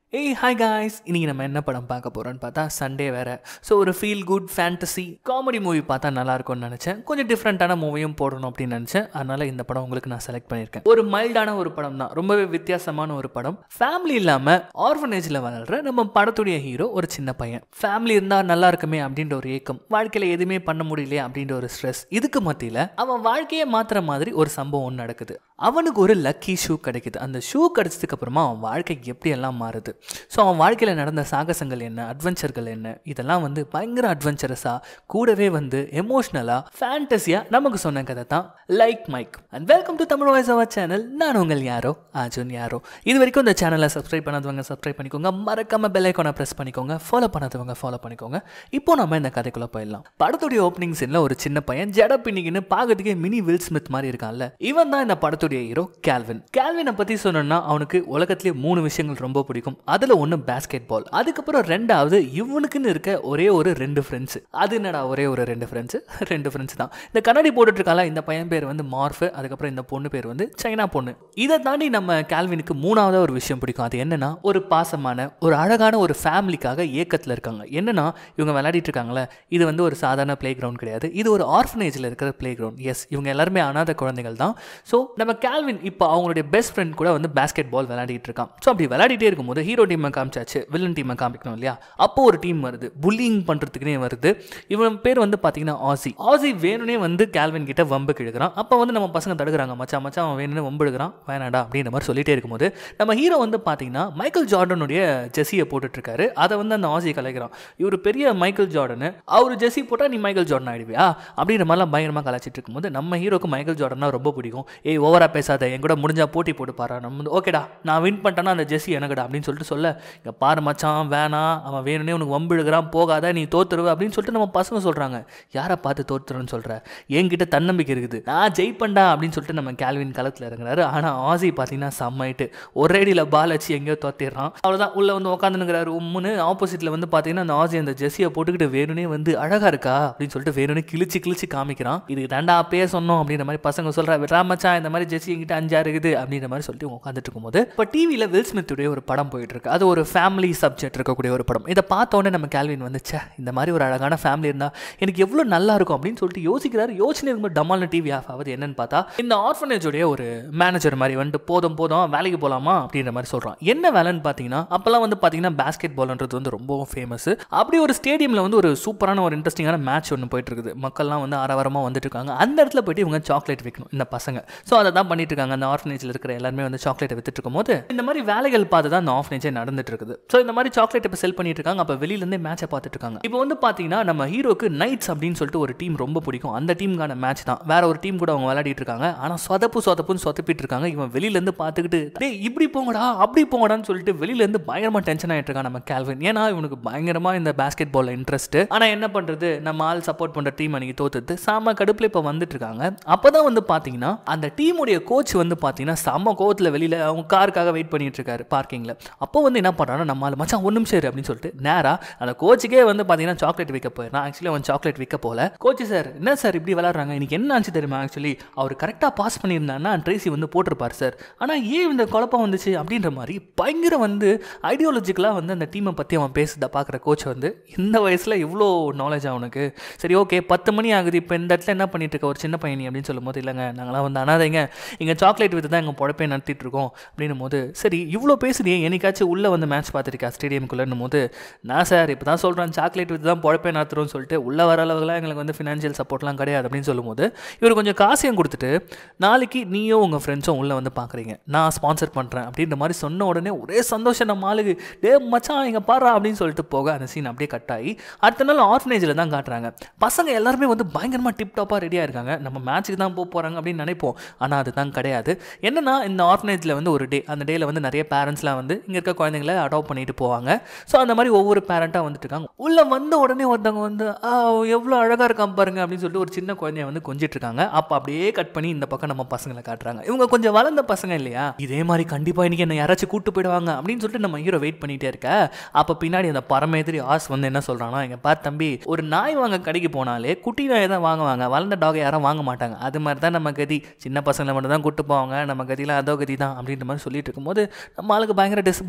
ஏய் hi guys இன்னைக்கு நம்ம என்ன படம் பார்க்க போகிறோம்னு பார்த்தா சண்டே வேற ஸோ ஒரு feel good fantasy comedy movie பார்த்தா நல்லா இருக்கும்னு நினச்சேன் கொஞ்சம் டிஃப்ரெண்ட்டான மூவியும் போடணும் அப்படின்னு நினச்சேன் அதனால இந்த படம் உங்களுக்கு நான் செலக்ட் பண்ணியிருக்கேன் ஒரு மைல்டான ஒரு படம் தான் ரொம்பவே வித்தியாசமான ஒரு படம் ஃபேமிலி இல்லாமல் ஆர்ஃபனேஜில் வளர்ற நம்ம படத்துடைய ஹீரோ ஒரு சின்ன பையன் ஃபேமிலி இருந்தால் நல்லா இருக்குமே அப்படின்ற ஒரு ஏக்கம் வாழ்க்கையில் எதுவுமே பண்ண முடியலையே அப்படின்ற ஒரு ஸ்ட்ரெஸ் இதுக்கு மத்தியில் அவன் வாழ்க்கையை மாற்றுற மாதிரி ஒரு சம்பவம் ஒன்று நடக்குது அவனுக்கு ஒரு லக்கி ஷூ கிடைக்குது அந்த ஷூ கிடைச்சதுக்கு அப்புறமா அவன் வாழ்க்கை எப்படி எல்லாம் மாறுது ஸோ அவன் வாழ்க்கையில் நடந்த சாகசங்கள் என்ன அட்வென்ச்சர்கள் என்ன இதெல்லாம் வந்து பயங்கர அட்வென்ச்சரஸாக கூடவே வந்து எமோஷ்னலாக ஃபேண்டஸியாக நமக்கு சொன்ன கதை தான் like Mike and welcome to Tamil voice our channel நான் உங்கள் யாரோ அர்ஜுன் யாரோ இது வரைக்கும் இந்த சேனலை சப்ஸ்கிரைப் பண்ணாதவங்க சப்ஸ்கிரைப் பண்ணிக்கோங்க மறக்காம பெல் ஐக்கானை ப்ரெஸ் பண்ணிக்கோங்க ஃபாலோ பண்ணாதவங்க ஃபாலோ பண்ணிக்கோங்க இப்போ நம்ம இந்த கதைக்குள்ளே போயிடலாம் படத்துடைய ஓப்பனிங் சீனில் ஒரு சின்ன பையன் ஜட பின்னிக்கின்னு பார்க்கறதுக்கே மினி வில் ஸ்மித் மாதிரி இருக்கான்ல இவன் தான் இந்த படத்துடைய ஹீரோ கேல்வின் கேல்வினை பற்றி சொன்னோம்னா அவனுக்கு உலகத்திலே மூணு விஷயங்கள் ரொம்ப பிடிக்கும் அதில் ஒன்று பேஸ்கெட் பால் அதுக்கப்புறம் ரெண்டாவது இவனுக்குன்னு இருக்க ஒரே ஒரு ரெண்டு ஃப்ரெண்ட்ஸ் அது என்னடா ஒரே ஒரு ரெண்டு ஃப்ரெண்ட்ஸ் ரெண்டு ஃப்ரெண்ட்ஸ் தான் இந்த கண்ணாடி போட்டுட்டு இருக்கால இந்த பையன் பேர் வந்து மார்ஃபு அதுக்கப்புறம் இந்த பொண்ணு பேர் வந்து சைனா பொண்ணு இதை தாண்டி நம்ம கேல்வினுக்கு மூணாவது ஒரு விஷயம் பிடிக்கும் அது என்னன்னா ஒரு பாசமான ஒரு அழகான ஒரு ஃபேமிலிக்காக ஏக்கத்தில் இருக்காங்க என்னன்னா இவங்க விளையாடிட்டு இருக்காங்களே இது வந்து ஒரு சாதாரண பிளே கிரவுண்ட் கிடையாது இது ஒரு ஆர்ஃபனேஜில் இருக்கிற பிளே கிரவுண்ட் எஸ் இவங்க எல்லாருமே அனாத குழந்தைகள் தான் ஸோ நம்ம கேல்வின் இப்போ அவங்களுடைய பெஸ்ட் ஃப்ரெண்ட் கூட வந்து பேஸ்கெட் பால் விளையாடிட்டு இருக்கான் ஸோ அப்படி விளையாடிட்டே இருக்கும்போது ஹீரோ டீமை காமிச்சாச்சு வில்லன் டீமை காமிக்கணும் இல்லையா அப்போ ஒரு டீம் வருது புல்லிங் பண்ணுறதுக்குனே வருது இவன் பேர் வந்து பார்த்தீங்கன்னா ஆசி ஆசி வேணும்னே வந்து கேல்வின் கிட்ட வம்பு கிழக்கிறான் அப்போ வந்து நம்ம பசங்க தடுக்கிறாங்க மச்சான் மச்சான் அவன் வேணும்னு வம்பு எடுக்கிறான் வேணாடா அப்படின்ற மாதிரி சொல்லிட்டே இருக்கும்போது நம்ம ஹீரோ வந்து பார்த்தீங்கன்னா மைக்கேல் ஜார்டனுடைய ஜெஸியை போட்டுட்ருக்காரு அதை வந்து அந்த ஆசி கலைக்கிறான் இவர் பெரிய மைக்கேல் ஜார்டனு அவர் ஜெஸி போட்டால் நீ மைக்கேல் ஜார்டன் ஆயிடுவியா அப்படின்ற மாதிரிலாம் பயங்கரமாக கலாச்சிட்டு இருக்கும்போது நம்ம ஹீரோக்கு மைக்கேல் ஜார்டனா ரொம்ப பிடிக்கும் ஏய் ஓவரா பேசாத என் கூட முடிஞ்சா போட்டி போட்டு பாரு நம்ம வந்து ஓகேடா நான் வின் பண்ணிட்டேன்னா அந்த ஜெஸி எனக்குடா அப்படின்னு சொல்லிட்டு சொல்ல இங்கே பாரு மச்சான் வேணாம் அவன் வேணும்னே உனக்கு வம்பு இழுக்கிறான் போகாத நீ தோத்துருவ அப்படின்னு சொல்லிட்டு நம்ம பசங்க சொல்கிறாங்க யாரை பார்த்து தோத்துறன்னு சொல்கிற என்கிட்ட தன்னம்பிக்கை இருக்குது நான் ஜெயிப்பண்டா அப்படின்னு சொல்லிட்டு நம்ம கேல்வின் களத்தில் இறங்குறாரு ஆனால் ஆசி பார்த்தீங்கன்னா செம்மாயிட்டு ஒரே அடியில் பால் வச்சு எங்கேயோ தோத்திடுறான் அவ்வளோதான் உள்ளே வந்து உட்காந்துனுங்கிறாரு உம்முன்னு ஆப்போசிட்டில் வந்து பார்த்தீங்கன்னா அந்த ஆசி அந்த ஜெஸியை போட்டுக்கிட்டு வேணும்னே வந்து அழகாக இருக்கா அப்படின்னு சொல்லிட்டு வேணும்னே கிழிச்சு கிழிச்சு காமிக்கிறான் இதுக்கு தாண்டா அப்பயே சொன்னோம் அப்படின்ற மாதிரி பசங்க சொல்கிறா விட்றா மச்சான் இந்த மாதிரி ஜெஸி என்கிட்ட அஞ்சா இருக்குது அப்படின்ற மாதிரி சொல்லிட்டு உட்காந்துட்டு இருக்கும்போது இப்போ டிவியில் வில் ஸ்மித்துடைய ஒரு படம் போயிட்டு இருக்கு அது ஒரு ஃபேமிலி சப்ஜெக்ட் இருக்கக்கூடிய ஒரு படம் இதை பார்த்தோன்னே நம்ம கேல்வின் வந்து ச்சே இந்த மாதிரி ஒரு அழகான ஃபேமிலி இருந்தால் எனக்கு எவ்வளோ நல்லா இருக்கும் அப்படின்னு சொல்லிட்டு யோசிக்கிறாரு யோசனை இருக்கும்போது டமால்னு டிவி ஆஃப் ஆகுது என்னன்னு பார்த்தா இந்த ஆர்ஃபனேஜோடைய ஒரு மேனேஜர் மாதிரி வந்துட்டு போதும் போதும் வேலைக்கு போகலாமா அப்படின்ற மாதிரி சொல்கிறான் என்ன வேலைன்னு பார்த்தீங்கன்னா அப்போல்லாம் வந்து பார்த்தீங்கன்னா பேஸ்கெட் பால்ன்றது வந்து ரொம்பவும் ஃபேமஸ் அப்படி ஒரு ஸ்டேடியமில் வந்து ஒரு சூப்பரான ஒரு இன்ட்ரெஸ்டிங்கான மேட்ச் ஒன்று போயிட்டு இருக்குது மக்கள்லாம் வந்து ஆரவாரமாக வந்துட்டு இருக்காங்க அந்த இடத்துல போயிட்டு இவங்க சாக்லேட் விற்கணும் இந்த பசங்க ஸோ அதை தான் பண்ணிட்டு இருக்காங்க அந்த ஆர்ஃபனேஜில் இருக்கிற எல்லாருமே வந்து சாக்லேட்டை வித்துட்டு இருக்கும்போது இந்த மாதிரி வேலைகள் பார்த்து தான் அந்த ஆஃபனேஜே நடந்துட்டு இருக்குது ஸோ இந்த மாதிரி சாக்லேட் இப்போ செல் பண்ணிட்டு இருக்காங்க அப்போ வெளியிலேருந்தே மேட்சை பார்த்துட்டு இருக்காங்க இப்போ வந்து பார்த்தீங்கன்னா நம்ம ஹீரோக்கு நைட்ஸ் அப்படின்னு சொல்லிட்டு ஒரு டீம் ரொம்ப பிடிக்கும் அந்த டீமுக்கான மேட்ச் தான் வேற ஒரு டீம் கூட அவங்க விளையாடிட்டு இருக்காங்க ஆனால் சொதப்பு சொதப்புன்னு சொதப்பிட்டு இருக்காங்க இவன் வெளியிலேருந்து பார்த்துக்கிட்டு டேய் இப்படி போங்கடா அப்படி போங்கடான்னு சொல்லிட்டு வெளியிலேருந்து பயங்கரமாக டென்ஷன் ஆகிட்டு இருக்கான் நம்ம கேல்வின் ஏன்னா இவனுக்கு பயங்கரமாக இந்த பேஸ்கெட் பால் இன்ட்ரெஸ்ட் ஆனால் என்ன பண்ணுறது நம்ம ஆள் சப்போர்ட் பண்ணுற டீம் அன்னைக்கு தோத்துட்டு சாம கடுப்பில் இப்போ வந்துட்டு இருக்காங்க அப்போ தான் வந்து பார்த்தீங்கன்னா அந்த டீமுடைய கோச் வந்து பார்த்தீங்கன்னா செம்ம கோவத்தில் வெளியில் அவங்க காருக்காக வெயிட் பண்ணிட்டு இருக்காரு பார்க்கிங்கில் அப்போ வந்து என்ன பண்ணுறாங்கன்னா நம்ம ஆள் மச்சான் ஒரு நிமிஷம் இரு அப்படின்னு சொல்லிட்டு நேராக அந்த கோச்சுக்கே வந்து பார்த்தீங்கன்னா சாக்லேட் விற்க போயிடுறான் ஆக்சுவலி அவன் சாக்லேட் விற்க போல கோச்சு சார் என்ன சார் இப்படி விளாட்றாங்க இன்னைக்கு என்ன ஆச்சு தெரியுமா ஆக்சுவலி அவர் கரெக்டாக பாஸ் பண்ணியிருந்தாங்கன்னா ட்ரேசி வந்து போட்டிருப்பார் சார் ஆனால் ஏன் இந்த குழப்பம் வந்துச்சு அப்படின்ற மாதிரி பயங்கர வந்து ஐடியாலஜிக்கலாக வந்து அந்த டீமை பற்றி அவன் பேசுறத பார்க்குற கோச் வந்து இந்த வயசில் இவ்வளோ நாலேஜ் அவனுக்கு சரி ஓகே பத்து மணி ஆகுது இப்போ இந்த இடத்துல என்ன பண்ணிட்டு இருக்க ஒரு சின்ன பையனி அப்படின்னு சொல்லும்போது இல்லைங்க நாங்களாம் வந்து அனாதைங்க இங்கே சாக்லேட் வித்து தான் எங்கள் பொழப்பே நடத்திட்டு இருக்கோம் அப்படின்னும் போது சரி இவ்வளோ பேசுறியே என்னைக்காச்சும் உள்ளே வந்து மேட்ச் பார்த்துருக்கா ஸ்டேடியம்குள்ளேன்னும் போது நான் சார் இப்போ தான் சொல்கிறேன் சாக்லேட் வித்து தான் பொழப்பே நடத்துகிறோம்னு சொல்லிட்டு உள்ளே வர அளவுக்குலாம் எங்களுக்கு வந்து ஃபினான்ஷியல் சப்போர்ட்லாம் கிடையாது அப்படின்னு சொல்லும்போது இவர் கொஞ்சம் காசையும் கொடுத்துட்டு நாளைக்கு நீயும் உங்கள் ஃப்ரெண்ட்ஸும் உள்ளே வந்து பார்க்குறீங்க நான் ஸ்பான்சர் பண்ணுறேன் அப்படின்ற மாதிரி சொன்ன உடனே ஒரே சந்தோஷம் நம்ம ஆளுக்கு டே மச்சான் இங்கே பாரா அப்படின்னு சொல்லிட்டு போக அந்த சீன் அப்படியே கட் ஆகி அடுத்த நாள் ஆர்ஃபனேஜில் தான் காட்டுறாங்க பசங்க எல்லாருமே வந்து பயங்கரமாக டிப் டாப்பாக ரெடியாக இருக்காங்க நம்ம மேட்ச்சுக்கு தான் போக போகிறாங்க அப்படின்னு நினைப்போம் ஆனால் அது தான் கிடையாது என்னன்னா இந்த ஆர்ஃபனேஜில் வந்து ஒரு டே அந்த டேயில் வந்து நிறைய பேரண்ட்ஸ்லாம் வந்து இங்கே இருக்க குழந்தைங்கள அடாப்ட் பண்ணிட்டு போவாங்க ஸோ அந்த மாதிரி ஒவ்வொரு பேரண்ட்டாக வந்துட்டு இருக்காங்க உள்ளே வந்த உடனே ஒருத்தவங்க வந்து "ஆ, எவ்வளோ அழகாக இருக்கான் பாருங்க அப்படின்னு சொல்லிட்டு ஒரு சின்ன குழந்தைய வந்து கொஞ்சிட்டு இருக்காங்க அப்போ அப்படியே கட் பண்ணி இந்த பக்கம் நம்ம பசங்களை காட்டுறாங்க இவங்க கொஞ்சம் வளர்ந்த பசங்க இல்லையா இதே மாதிரி கண்டிப்பாக இன்னைக்கு என்ன யாராச்சும் கூட்டு போயிடுவாங்க அப்படின்னு சொல்லிட்டு நம்ம ஹீரோ வெயிட் பண்ணிட்டே இருக்க அப்போ பின்னாடி அந்த பரமேதிரி ஆஸ் வந்து என்ன சொல்கிறான்னா இங்கே பார் தம்பி ஒரு நாய் வாங்க கடைக்கு போனாலே குட்டி நாயை தான் வாங்குவாங்க வளர்ந்த டாகை யாரும் வாங்க மாட்டாங்க அது மாதிரி தான் நம்ம கதி சின்ன பசங்களை மட்டும் தான் கூட்டு போவாங்க நம்ம கதியில் அதோ கதி தான் அப்படின்ற மாதிரி சொல்லிட்டு இருக்கும்போது நம்ம ஆளுக்கு பயங்கர டிசப்பாயிண்ட்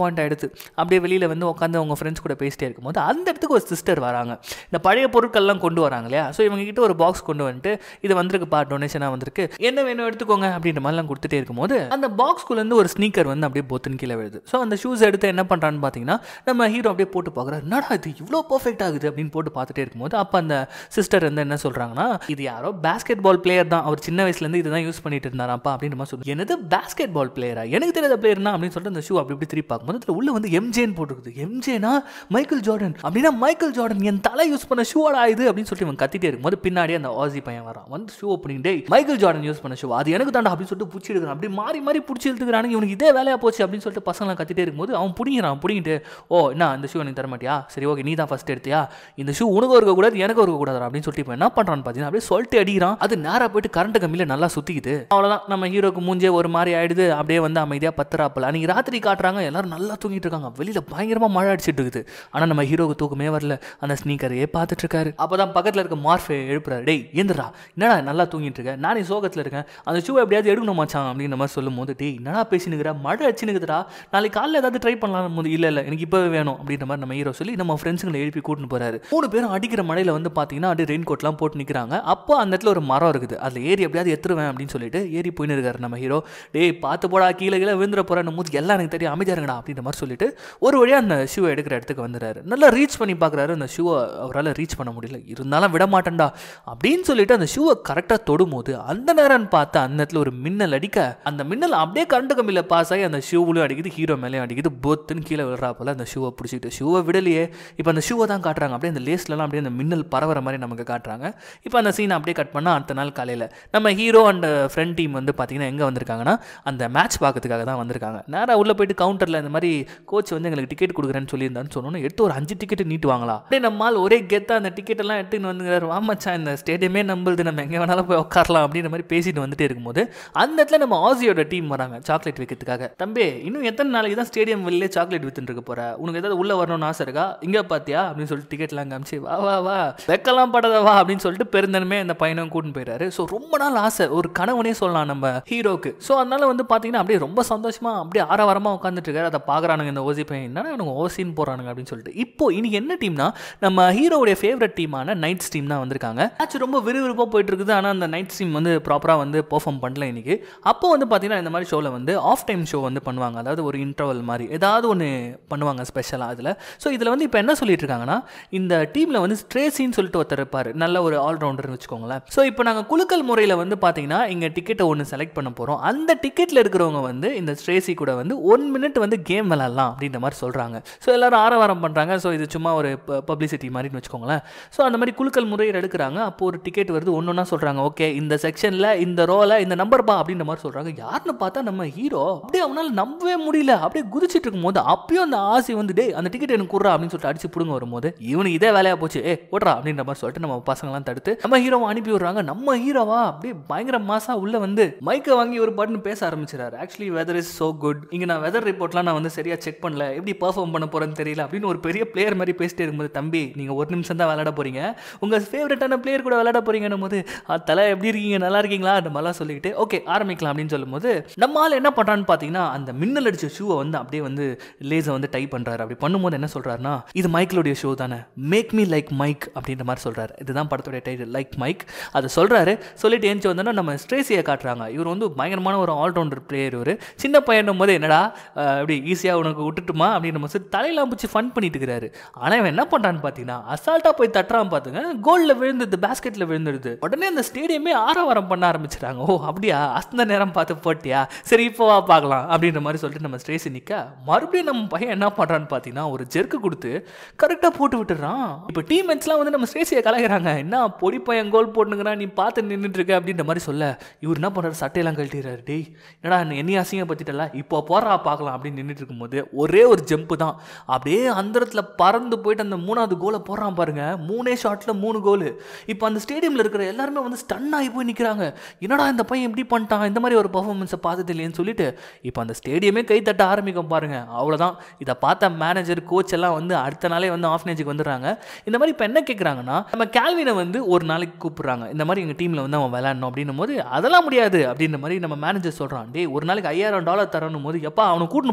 பாயிண்ட் ஆகிடுது அப்படியே வெளியில் வந்து உட்காந்து அவங்க ஃப்ரெண்ட்ஸ் கூட பேசிட்டே இருக்கும்போது அந்த இடத்துக்கு ஒரு சிஸ்டர் வராங்க இந்த பழைய பொருட்கள்லாம் கொண்டு வராங்க இல்லையா ஸோ இவங்க கிட்ட ஒரு பாக்ஸ் கொண்டு வந்துட்டு இது வந்திருக்குப்பா டொனேஷனாக வந்திருக்கு என்ன வேணும் எடுத்துக்கோங்க அப்படின்ற மாதிரிலாம் கொடுத்துட்டே இருக்கும்போது அந்த பாக்ஸ்குள்ளேருந்து ஒரு ஸ்னீக்கர் வந்து அப்படியே பொத்துன்னு கீழே விழுது ஸோ அந்த ஷூஸ் எடுத்து என்ன பண்ணுறான்னு பார்த்தீங்கன்னா நம்ம ஹீரோ அப்படியே போட்டு பார்க்குறாரு என்னடா இது இவ்வளோ பர்ஃபெக்ட் ஆகுது அப்படின்னு போட்டு பார்த்துட்டே இருக்கும்போது அப்போ அந்த சிஸ்டர் வந்து என்ன சொல்கிறாங்கன்னா இது யாரோ பேஸ்கெட் பால் பிளேயர் தான் அவர் சின்ன வயசுலேருந்து இதுதான் யூஸ் பண்ணிட்டு இருந்தாராப்பா அப்படின்ற மாதிரி சொல்லுது எனது பேஸ்கெட் பால் பிளேயரா எனக்கு தெரியாத பிளேயர்னா அப்படின்னு சொல்லிட்டு அந்த ஷூ அப்படி இப்படி திருப்பி பார்க்கும்போது அதில் உள்ள வந்து எம்ஜேன்னு போட்டுருக்குது எம்ஜேனா மைக்கேல் ஜார்டன் அப்படின்னா மைக்கேல் ஜார்டன் என் தலை யூஸ் பண்ண ஷூடா இது அப்படின்னு சொல்லிட்டு இவன் கத்திட்டே இருக்கும்போது பின்னாடி அந்த ஆசி பையன் வரான் வந்து shoe opening day Michael Jordan use பண்ண ஷூ அது எனக்கு தாண்டா அப்படின்னு சொல்லிட்டு பிடிச்சி எடுக்கிறான் அப்படி மாறி மாறி பிடிச்சி எடுத்துக்கிறானுங்க இவனுக்கு இதே வேலையா போச்சு அப்படின்னு சொல்லிட்டு பசங்களாம் கத்திட்டே இருக்கும்போது அவன் பிடிங்கிறான் பிடிங்கிட்டு ஓ என்ன இந்த ஷூ எனக்கு தர மாட்டியா சரி ஓகே நீ தான் ஃபஸ்ட் எடுத்தியா இந்த ஷூ உனக்கு இருக்கக்கூடாது எனக்கு இருக்கக்கூடாது அப்படின்னு சொல்லிட்டு இப்போ என்ன பண்ணுறான்னு பார்த்தீங்கன்னா அப்படியே சொல்லிட்டு அடிக்கிறான் அது நேராக போயிட்டு கரண்ட் கம்மியில் நல்லா சுற்றிக்குது அவ்வளோதான் நம்ம ஹீரோக்கு மூஞ்சே ஒரு மாதிரி ஆயிடுது அப்படியே வந்து அமைதியாக பத்துறாப்பில் அன்றைக்கி ராத்திரி காட்டுறாங்க எல்லாரும் நல்லா தூங்கிட்டு இருக்காங்க வெளியில் பயங்கரமாக மழை அடிச்சிட்டு இருக்குது ஆனால் நம்ம ஹீரோக்கு தூக்கமே வரல அந்த ஸ்னீக்கரையே பார்த்துட்டு இருக்காரு அப்போ தான் பக்கத்தில் இருக்க மார்ஃபே எழுப்புறாரு டேய் ஏந்திரா என்னடா நல்லா தூங்கிட்டு இருக்க நானே சோகத்தில் இருக்கேன் அந்த ஷூ எப்படியாவது எடுக்கணும் மச்சான் அப்படின்ற மாதிரி சொல்லும் போது டேய் என்னடா பேசினுக்கிற மழை அடிச்சுனுக்குதுடா நாளைக்கு காலையில் ஏதாவது ட்ரை பண்ணலாம் போது இல்லை இல்லை எனக்கு இப்போவே வேணும் அப்படின்ற மாதிரி நம்ம ஹீரோ சொல்லி நம்ம ஃப்ரெண்ட்ஸுங்களை எழுப்பி கூட்டின்னு போறாரு மூணு பேரும் அடிக்கிற மழையில் வந்து பார்த்தீங்கன்னா அப்படியே ரெயின் கோட்லாம் போட்டு நிற்கிறாங்க அப்போ அந்த இடத்துல ஒரு மரம் இருக்குது அதில் ஏறி எப்படியாவது எடுத்துருவேன் அப்படின்னு சொல்லிட்டு ஏறி போயின்னு இருக்காரு நம்ம ஹீரோ டேய் பார்த்து போடா கீழே கீழே விழுந்துற போகிறேன் போது எல்லாம் எனக்கு தெரியும் அமைதியா இருங்கடா அப்படின்ற மாதிரி சொல்லிட்டு ஒரு வழியாக அந்த ஷூவை எடுக்கிற இடத்துக்கு வந்துடுறாரு நல்லா ரீச் பண்ணி பார்க்குறாரு அந்த ஷூவை அவரால் ரீச் பண்ண முடியல இருந்தாலும் விட மாட்டேன்டா அப்படின்னு சொல்லிட்டு அந்த ஷூவை கரெக்டாக தொடும்போது அந்த நேரம் பார்த்து அந்த இடத்துல ஒரு மின்னல் அடிக்க அந்த மின்னல் அப்படியே கரண்ட் கம்பியில் பாஸ் ஆகி அந்த ஷூவிலும் அடிக்குது ஹீரோ மேலேயும் அடிக்குது பொத்துன்னு கீழே விழுறாப்போல அந்த ஷூவை பிடிச்சிட்டு ஷூவை விடலையே இப்போ அந்த ஷூவை தான் காட்டுறாங்க அப்படியே அந்த லேஸ்லலாம் அப்படியே அந்த மின்னல் பரவற மாதிரி நமக்கு காட்டுறாங்க இப்போ அந்த சீனை அப்படியே கட் பண்ணால் அடுத்த நாள் காலையில் நம்ம ஹீரோ அண்ட் ஃப்ரெண்ட் டீம் வந்து பார்த்தீங்கன்னா எங்கே வந்திருக்காங்கன்னா அந்த மேட்ச் பார்க்கறதுக்காக தான் வந்திருக்காங்க நேராக உள்ளே போயிட்டு கவுண்டரில் இந்த மாதிரி கோச் வந்து எங்களுக்கு டிக்கெட் கொடுக்குறேன்னு சொல்லியிருந்தான்னு சொன்னோன்னு எடுத்து ஒரு அஞ்சு டிக்கெட் நீட்டுவாங்களா அப்படியே நம்மால் ஒரே கெத்தாக அந்த டிக்கெட் எல்லாம் எடுத்துன்னு வந்துங்கிறார் வாமச்சான் இந்த ஸ்டேடியமே நம்புது நம்ம எங்கே வேணாலும் போய் உட்காரலாம் அப்படின்ற மாதிரி பேசிட்டு வந்துட்டே இருக்கும்போது அந்த இடத்துல நம்ம ஆசியோட டீம் வராங்க சாக்லேட் வைக்கிறதுக்காக தம்பி இன்னும் எத்தனை நாளைக்கு தான் ஸ்டேடியம் வெளிலே சாக்லேட் வித்துட்டு இருக்க போற உனக்கு ஏதாவது உள்ள வரணும்னு ஆசை இருக்கா இங்கே பார்த்தியா அப்படின்னு சொல்லிட்டு டிக்கெட்லாம் காமிச்சு வா வா வா வெக்கலாம் படாத வா அப்படின்னு சொல்லிட்டு பெருந்தனமே அந்த பையனும் கூட்டின்னு போயிட்டாரு ஸோ ரொம்ப நாள் ஆசை ஒரு கனவுனே சொல்லலாம் நம்ம ஹீரோக்கு ஸோ அதனால வந்து பார்த்தீங்கன்னா அப்படியே ரொம்ப சந்தோஷமா அப்படியே ஆரவாரமாக உட்காந்துட்டு இருக்காரு அதை பார்க்குறானுங்க இந்த ஓசி பையன் என்னன்னா எனக்கு ஓசின்னு போகிறானுங்க அப்படின்னு சொல்லிட்டு இப்போ இன்னைக்கு என்ன டீம்னா நம்ம ஹீரோவுடைய ஃபேவரட் டீமான நைட்ஸ் டீம் தான் வந்திருக்காங்க மேட்ச் ரொம்ப விறுவிறுப்பாக போயிட்டு இருக்குது ஆனால் அந்த நைட் டீம் வந்து ப்ராப்பராக வந்து பெர்ஃபார்ம் பண்ணல இன்னைக்கு அப்போ வந்து பார்த்தீங்கன்னா இந்த மாதிரி ஷோவில் வந்து ஆஃப் டைம் ஷோ வந்து பண்ணுவாங்க அதாவது ஒரு இன்டர்வல் மாதிரி ஏதாவது ஒன்று பண்ணுவாங்க ஸ்பெஷலாக அதில் ஸோ இதில் வந்து இப்போ என்ன சொல்லிட்டு இருக்காங்கன்னா இந்த டீமில் வந்து ஸ்ட்ரேசின்னு சொல்லிட்டு ஒருத்தர் இருப்பார் நல்ல ஒரு ஆல்ரவுண்டர்னு வச்சுக்கோங்களேன் ஸோ இப்போ நாங்கள் குலுக்கல் முறையில் வந்து பார்த்தீங்கன்னா இங்கே டிக்கெட்டை ஒன்று செலக்ட் பண்ண போகிறோம் அந்த டிக்கெட்டில் இருக்கிறவங்க வந்து இந்த ஸ்ட்ரேசி கூட வந்து ஒன் மினிட் வந்து கேம் விளாட்லாம் அப்படின்ற மாதிரி சொல்கிறாங்க ஸோ எல்லாரும் ஆரவாரம் பண்ணுறாங்க ஸோ இது சும்மா ஒரு பப்ளிசிட்டி மாதிரின்னு வச்சுக்கோங்களேன் ஸோ அந்த மாதிரி குலுக்கல் முறையில் எடுக்கிறாங்க அப்போ ஒரு டிக்கெட் வருது ஒன்று ஒன்றா சொல்கிறாங்க ஓகே இந்த செக்ஷனில் இந்த ரோல இந்த நம்பர் பா அப்படின்ற மாதிரி சொல்கிறாங்க யாருன்னு பார்த்தா நம்ம ஹீரோ அப்படியே அவனால் நம்பவே முடியல அப்படியே குதிச்சிட்டு இருக்கும்போது அப்பயும் அந்த ஆசை வந்து டே அந்த டிக்கெட் எனக்கு குடுறா அப்படின்னு சொல்லிட்டு அடிச்சு பிடுங்க வரும்போது இவனுக்கு இதே வேலையா போச்சு ஏ ஓடுறா அப்படின்ற மாதிரி சொல்லிட்டு நம்ம பசங்களாம் தடுத்து நம்ம ஹீரோவை அனுப்பி விடுறாங்க நம்ம ஹீரோவா அப்படியே பயங்கர மாசா உள்ள வந்து மைக்கை வாங்கி ஒரு பாட்டுன்னு பேச ஆரம்பிச்சிடாரு actually weather is so good இங்க நான் வெதர் ரிப்போர்ட்லாம் நான் வந்து சரியா செக் பண்ணல எப்படி பெர்ஃபார்ம் பண்ண போறேன்னு தெரியல அப்படின்னு ஒரு பெரிய பிளேயர் மாதிரி பேசிட்டே இருக்கும்போது தம்பி நீங்க ஒரு நிமிஷம் தான் விளையாட போறீங்க உங்க ஃபேவரட்டான பிளேயர் கூட விளையாட போறீங்கன்னும் போது "ஆ, தலை எப்படி இருக்கீங்க நல்லா இருக்கீங்களா அந்த மாதிரிலாம் சொல்லிட்டு ஓகே ஆரம்பிக்கலாம் அப்படின்னு சொல்லும்போது நம்ம ஆள் என்ன பண்றான்னு பார்த்தீங்கன்னா அந்த மின்னல் அடிச்ச ஷூவை வந்து அப்படியே வந்து லேசை வந்து டைப் பண்றாரு அப்படி பண்ணும்போது என்ன சொல்றாருன்னா இது மைக்கிளுடைய ஷோ தானே மேக் மீ லைக் மைக் அப்படின்ற மாதிரி சொல்றாரு இதுதான் படத்துடைய டைட்டில் லைக் மைக் அதை சொல்றாரு சொல்லிட்டு ஏஞ்சி வந்தோன்னா நம்ம ஸ்ட்ரேசியை காட்டுறாங்க இவர் வந்து பயங்கரமான ஒரு ஆல்ரவுண்டர் பிளேயர் இவர் சின்ன பையனும் போது என்னடா அஹ், அப்படி ஈஸியாக உனக்கு விட்டுட்டுமா அப்படின்னு மாதிரி சொல்லி தலையெல்லாம் பிடிச்சி ஃபன் பண்ணிட்டு இருக்கிறாரு ஆனால் இவன் என்ன பண்ணுறான்னு பார்த்தீங்கன்னா அசால்ட்டாக போய் தட்டுறான் பார்த்துங்க கோலில் விழுந்துது பேஸ்கெட்டில் விழுந்துடுது உடனே அந்த ஸ்டேடியமே ஆரவாரம் பண்ண ஆரம்பிச்சிட்டாங்க ஓ அப்படியா அஸ்த நேரம் பார்த்து போட்டியா சரி இப்போ வா பார்க்கலாம் அப்படின்ற மாதிரி சொல்லிட்டு நம்ம ஸ்டேசி நிற்க மறுபடியும் நம்ம பையன் என்ன பண்ணுறான்னு பார்த்தீங்கன்னா ஒரு ஜெர்க்கு கொடுத்து கரெக்டாக போட்டு விட்டுறான் இப்போ டீம்மேட்ஸ்லாம் வந்து நம்ம ஸ்டேசியை கலாய்கிறாங்க என்ன பொடி பையன் கோல் போட்டுங்கிறான் நீ பார்த்து நின்றுட்டு இருக்க அப்படின்ற மாதிரி சொல்ல இவர் என்ன பண்ணுறாரு சட்டையெல்லாம் கழட்டிடுறாரு டேய் என்னடா என்னைய அசிங்கப்படுத்திட்டல இப்போ போடுறா பார்க்கலாம் அப்படின்னு நின்றுட்டு இருக்கும்போது ஒரே ஒரு ஜம்ப்பு தான் அப்படியே அந்த இடத்துல பறந்து போயிட்டு அந்த மூணாவது கோலை போடுறான் பாருங்க மூணே ஷாட்டில் மூணு கோல் இப்போ அந்த ஸ்டேடியமில் இருக்கிற எல்லாருமே வந்து ஸ்டன் ஆகி போய் நிற்கிறாங்க என்னடா இந்த பையன் எப்படி பண்ணிட்டான் இந்த மாதிரி ஒரு பர்ஃபார்மன்ஸை பார்த்தது இல்லையேன்னு சொல்லிட்டு இப்போ அந்த ஸ்டேடியமே கை தட்ட ஆரம்பிக்கும் பாருங்க அவ்வளோதான் இதை பார்த்த மேனேஜர் கோச் எல்லாம் வந்து அடுத்த நாளே வந்து ஆஃப்னேஜுக்கு வந்துடுறாங்க இந்த மாதிரி இப்போ என்ன கேட்குறாங்கன்னா நம்ம கேல்வினை வந்து ஒரு நாளைக்கு கூப்பிடுறாங்க இந்த மாதிரி எங்கள் டீமில் வந்து அவன் விளையாடணும் அப்படின்னும் போது அதெல்லாம் முடியாது அப்படின்ற மாதிரி நம்ம மேனேஜர் சொல்கிறான் டேய் ஒரு நாளைக்கு ஐயாயிரம் டாலர் தரணும் போது எப்பா அவனை கூட்டின்னு போங்க எத்தனை